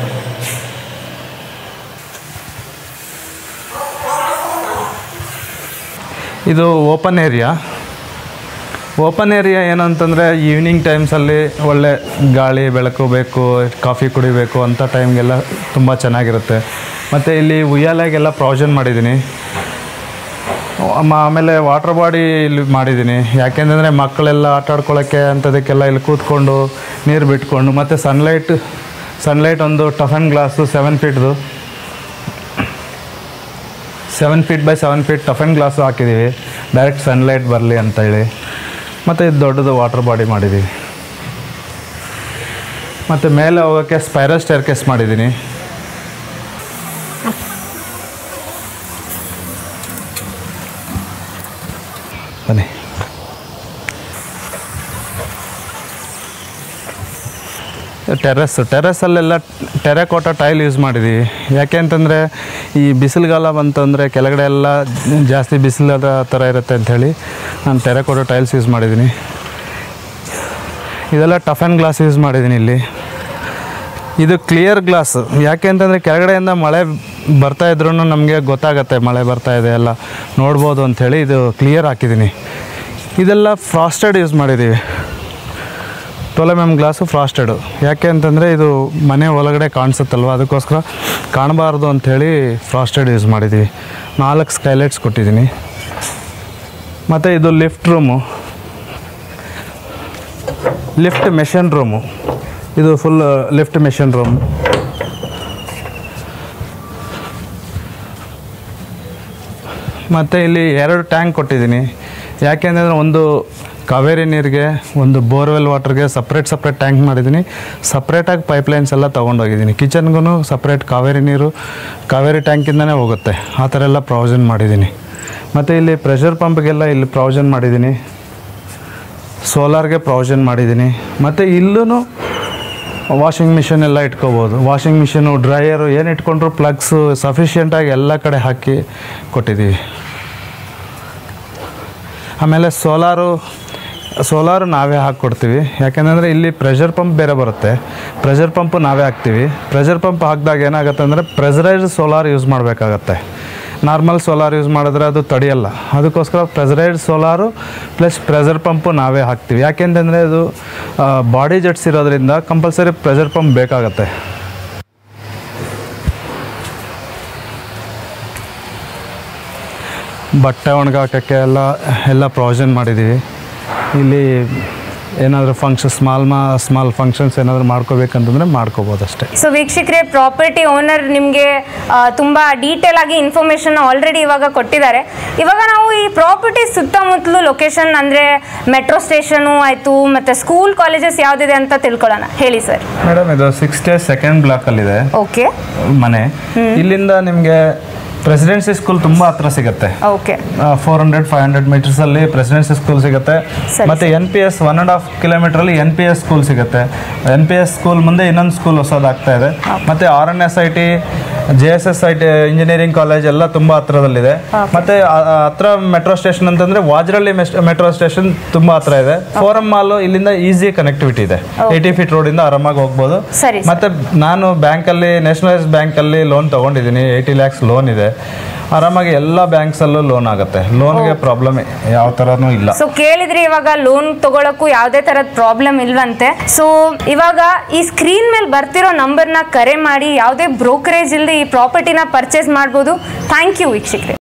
ಇದು ಓಪನ್ ಏರಿಯಾ ಓಪನ್ ಏರಿಯಾ ಏನಂತಂದರೆ ಈವ್ನಿಂಗ್ ಟೈಮ್ಸಲ್ಲಿ ಒಳ್ಳೆ ಗಾಳಿ ಬೆಳಕು ಬೇಕು ಕಾಫಿ ಕುಡಿಬೇಕು ಅಂಥ ಟೈಮ್ಗೆಲ್ಲ ತುಂಬ ಚೆನ್ನಾಗಿರುತ್ತೆ ಮತ್ತು ಇಲ್ಲಿ ಉಯ್ಯಾಲೆಗೆಲ್ಲ ಪ್ರಾವಿಷನ್ ಮಾಡಿದ್ದೀನಿ ಮ- ಆಮೇಲೆ ವಾಟರ್ ಬಾಡಿ ಇಲ್ಲಿ ಮಾಡಿದ್ದೀನಿ ಯಾಕೆಂತಂದರೆ ಮಕ್ಕಳೆಲ್ಲ ಆಟ ಆಡ್ಕೊಳ್ಳೋಕ್ಕೆ ಅಂಥದಕ್ಕೆಲ್ಲ ಇಲ್ಲಿ ಕೂತ್ಕೊಂಡು ನೀರು ಬಿಟ್ಕೊಂಡು ಮತ್ತು ಸನ್ಲೈಟ್ ಸನ್ಲೈಟ್ ಒಂದು ಟಫ್ ಆ್ಯಂಡ್ ಗ್ಲಾಸು ಸೆವೆನ್ ಫೀಟ್ದು seven feet by seven feet tough and glass ಹಾಕಿದ್ದೀವಿ ಡೈರೆಕ್ಟ್ ಸನ್ಲೈಟ್ ಬರಲಿ ಅಂತೇಳಿ ಮತ್ತು ಇದು ದೊಡ್ಡದು ವಾಟರ್ ಬಾಡಿ ಮಾಡಿದ್ದೀವಿ ಮತ್ತು ಮೇಲೆ ಹೋಗೋಕ್ಕೆ ಸ್ಪೈರಲ್ ಸ್ಟೇರ್ ಕೇಸ್ ಮಾಡಿದ್ದೀನಿ ಬನ್ನಿ ಟೆರೆಸ್ ಟೆರೆಸಲ್ಲೆಲ್ಲ ಟೆರೆಕೋಟ ಟೈಲ್ ಯೂಸ್ ಮಾಡಿದ್ದೀವಿ ಯಾಕೆ ಅಂತಂದರೆ ಈ ಬಿಸಿಲುಗಾಲ ಬಂತಂದರೆ ಕೆಳಗಡೆ ಎಲ್ಲ ಜಾಸ್ತಿ ಬಿಸಿಲದ ಥರ ಇರುತ್ತೆ ಅಂಥೇಳಿ ನಾನು ಟೆರೆಕೋಟ ಟೈಲ್ಸ್ ಯೂಸ್ ಮಾಡಿದ್ದೀನಿ ಇದೆಲ್ಲ ಟಫ್ ಆ್ಯಂಡ್ ಗ್ಲಾಸ್ ಯೂಸ್ ಮಾಡಿದ್ದೀನಿ ಇಲ್ಲಿ ಇದು ಕ್ಲಿಯರ್ ಗ್ಲಾಸ್ ಯಾಕೆ ಅಂತಂದರೆ ಕೆಳಗಡೆಯಿಂದ ಮಳೆ ಬರ್ತಾ ಇದ್ರೂ ನಮಗೆ ಗೊತ್ತಾಗತ್ತೆ ಮಳೆ ಬರ್ತಾ ಇದೆ ಎಲ್ಲ ನೋಡ್ಬೋದು ಅಂಥೇಳಿ ಇದು ಕ್ಲಿಯರ್ ಹಾಕಿದ್ದೀನಿ ಇದೆಲ್ಲ ಫ್ರಾಸ್ಟೆಡ್ ಯೂಸ್ ಮಾಡಿದ್ದೀವಿ twelve M M glass frosted ಯಾಕೆ ಅಂತಂದರೆ ಇದು ಮನೆ ಒಳಗಡೆ ಕಾಣಿಸುತ್ತಲ್ವ ಅದಕ್ಕೋಸ್ಕರ ಕಾಣಬಾರ್ದು ಅಂಥೇಳಿ ಫ್ರಾಸ್ಟೆಡ್ ಯೂಸ್ ಮಾಡಿದ್ದೀವಿ ನಾಲ್ಕು ಸ್ಕೈಲೈಟ್ಸ್ ಕೊಟ್ಟಿದ್ದೀನಿ ಮತ್ತು ಇದು lift room lift machine room ಇದು ಫುಲ್ ಲಿಫ್ಟ್ ಮೆಷಿನ್ ರೂಮ್ ಮತ್ತು ಇಲ್ಲಿ ಎರಡು ಟ್ಯಾಂಕ್ ಕೊಟ್ಟಿದ್ದೀನಿ ಯಾಕೆಂದರೆ ಒಂದು ಕಾವೇರಿ ನೀರಿಗೆ ಒಂದು ಬೋರ್ವೆಲ್ ವಾಟರ್ಗೆ ಸಪ್ರೇಟ್ ಸಪ್ರೇಟ್ ಟ್ಯಾಂಕ್ ಮಾಡಿದ್ದೀನಿ ಸಪ್ರೇಟಾಗಿ ಪೈಪ್ಲೈನ್ಸ್ ಎಲ್ಲ ತೊಗೊಂಡೋಗಿದ್ದೀನಿ ಕಿಚನ್ಗೂ ಸಪ್ರೇಟ್ ಕಾವೇರಿ ನೀರು ಕಾವೇರಿ ಟ್ಯಾಂಕಿಂದನೇ ಹೋಗುತ್ತೆ ಆ ಥರ ಎಲ್ಲ ಪ್ರಾವಿಷನ್ ಮಾಡಿದ್ದೀನಿ ಮತ್ತು ಇಲ್ಲಿ ಪ್ರೆಷರ್ ಪಂಪ್ಗೆಲ್ಲ ಇಲ್ಲಿ ಪ್ರಾವಿಷನ್ ಮಾಡಿದ್ದೀನಿ ಸೋಲಾರ್ಗೆ ಪ್ರಾವಿಷನ್ ಮಾಡಿದ್ದೀನಿ ಮತ್ತು ಇಲ್ಲೂ ವಾಷಿಂಗ್ ಮಿಷಿನ್ ಎಲ್ಲ ಇಟ್ಕೋಬೋದು ವಾಷಿಂಗ್ ಮಿಷಿನು ಡ್ರೈಯರು ಏನು ಇಟ್ಕೊಂಡ್ರು ಪ್ಲಗ್ಸು ಸಫಿಷಿಯೆಂಟಾಗಿ ಎಲ್ಲ ಕಡೆ ಹಾಕಿ ಕೊಟ್ಟಿದ್ದೀವಿ ಆಮೇಲೆ ಸೋಲಾರು ಸೋಲಾರು ನಾವೇ ಹಾಕ್ಕೊಡ್ತೀವಿ ಯಾಕೆಂದರೆ ಇಲ್ಲಿ ಪ್ರೆಷರ್ ಪಂಪ್ ಬೇರೆ ಬರುತ್ತೆ ಪ್ರೆಷರ್ ಪಂಪು ನಾವೇ ಹಾಕ್ತೀವಿ ಪ್ರೆಷರ್ ಪಂಪ್ ಹಾಕಿದಾಗ ಏನಾಗುತ್ತೆ ಅಂದರೆ ಪ್ರೆಷರೈಸ್ಡ್ ಸೋಲಾರ್ ಯೂಸ್ ಮಾಡಬೇಕಾಗತ್ತೆ ನಾರ್ಮಲ್ ಸೋಲಾರ್ ಯೂಸ್ ಮಾಡಿದ್ರೆ ಅದು ತಡೆಯಲ್ಲ ಅದಕ್ಕೋಸ್ಕರ pressurised solar plus pressure pump ನಾವೇ ಹಾಕ್ತೀವಿ ಯಾಕೆಂತಂದರೆ ಅದು ಬಾಡಿ ಜೆಟ್ಸ್ ಇರೋದ್ರಿಂದ ಕಂಪಲ್ಸರಿ ಪ್ರೆಷರ್ ಪಂಪ್ ಬೇಕಾಗತ್ತೆ ಬಟ್ಟೆ ಒಣಗಾಕೋಕ್ಕೆ ಎಲ್ಲ ಎಲ್ಲ ಪ್ರಾವಿಷನ್ ಮಾಡಿದ್ದೀವಿ ಇಲ್ಲಿ ಏನಾದರೂ ಫಂಕ್ಷನ್ ಸ್ಮಾಲ್ ಮಾ ಸ್ಮಾಲ್ ಫಂಕ್ಷನ್ಸ್ ಏನಾದರೂ ಮಾಡ್ಕೋಬೇಕಂತಂದರೆ ಮಾಡ್ಕೋಬೋದು ಅಷ್ಟೇ
ಸೊ ವೀಕ್ಷಕರೇ ಪ್ರಾಪರ್ಟಿ ಓನರ್ ನಿಮಗೆ ತುಂಬ ಡೀಟೇಲ್ ಆಗಿ ಇನ್ಫಾರ್ಮೇಷನ್ ಆಲ್ರೆಡಿ ಇವಾಗ ಕೊಟ್ಟಿದ್ದಾರೆ ಇವಾಗ ನಾವು ಈ ಪ್ರಾಪರ್ಟಿ ಸುತ್ತಮುತ್ತಲು ಲೊಕೇಶನ್ ಅಂದರೆ ಮೆಟ್ರೋ ಸ್ಟೇಷನು ಆಯಿತು ಮತ್ತು ಸ್ಕೂಲ್ ಕಾಲೇಜಸ್ ಯಾವುದಿದೆ ಅಂತ ತಿಳ್ಕೊಳ್ಳೋಣ ಹೇಳಿ ಸರ್
ಮೇಡಮ್ ಇದು ಸಿಕ್ಸ್ಟಿ ಸೆಕೆಂಡ್ ಬ್ಲಾಕಲ್ಲಿದೆ
ಓಕೆ
ಮನೆ ಇಲ್ಲಿಂದ ನಿಮಗೆ ಪ್ರೆಸಿಡೆನ್ಸಿ ಸ್ಕೂಲ್ ತುಂಬ ಹತ್ರ ಸಿಗುತ್ತೆ
okay
four hundred five hundred ಮೀಟರ್ಸಲ್ಲಿ ಪ್ರೆಸಿಡೆನ್ಸಿ ಸ್ಕೂಲ್ ಸಿಗುತ್ತೆ
ಸರಿ.
ಮತ್ತು N P S one and half ಕಿಲೋಮೀಟ್ರಲ್ಲಿ ಎನ್ ಪಿ ಎಸ್ ಸ್ಕೂಲ್ ಸಿಗುತ್ತೆ ಎನ್ ಪಿ ಎಸ್ ಸ್ಕೂಲ್ ಮುಂದೆ ಇನ್ನೊಂದು ಸ್ಕೂಲ್ ಹೊಸದಾಗ್ತಾ ಇದೆ ಮತ್ತು R N S I T J S S I T engineering college ಎಲ್ಲ ತುಂಬ ಹತ್ರದಲ್ಲಿದೆ ಮತ್ತು ಹತ್ರ ಮೆಟ್ರೋ ಸ್ಟೇಷನ್ ಅಂತಂದರೆ ವಾಜ್ರಳ್ಳಿ ಮೆಟ್ರೋ ಸ್ಟೇಷನ್ ತುಂಬ ಹತ್ರ ಇದೆ ಫೋರಮ್ ಮಾಲು ಇಲ್ಲಿಂದ ಈಸಿ ಕನೆಕ್ಟಿವಿಟಿ ಇದೆ ಏಯ್ಟಿ ಫೀಟ್ ರೋಡಿಂದ ಆರಾಮಾಗಿ ಹೋಗ್ಬೋದು
ಸರಿ
ಮತ್ತೆ ನಾನು ಬ್ಯಾಂಕಲ್ಲಿ ನ್ಯಾಷನಲೈಸ್ ಬ್ಯಾಂಕಲ್ಲಿ ಲೋನ್ ತಗೊಂಡಿದ್ದೀನಿ ಏಯ್ಟಿ ಲ್ಯಾಕ್ಸ್ ಲೋನ್ ಇದೆ ಆರಾಮಾಗಿ ಎಲ್ಲ ಬ್ಯಾಂಕ್ಸಲ್ಲೂ ಲೋನ್ ಆಗುತ್ತೆ ಲೋನ್ಗೆ ಪ್ರಾಬ್ಲಮ್ ಯಾವ ಥರನೂ ಇಲ್ಲ
ಸೊ ಕೇಳಿದ್ರೆ ಇವಾಗ ಲೋನ್ ತಗೊಳಕ್ಕೂ ಯಾವುದೇ ತರದ ಪ್ರಾಬ್ಲಮ್ ಇಲ್ವಂತೆ ಸೊ ಇವಾಗ ಈ ಸ್ಕ್ರೀನ್ ಮೇಲೆ ಬರ್ತಿರೋ ನಂಬರ್ನ ಕರೆ ಮಾಡಿ ಯಾವುದೇ ಬ್ರೋಕರೇಜ್ ಇಲ್ಲದೆ ಈ ಪ್ರಾಪರ್ಟಿನ ಪರ್ಚೇಸ್ ಮಾಡ್ಬೋದು ಥ್ಯಾಂಕ್ ಯು ವೀಕ್ಷಕರೇ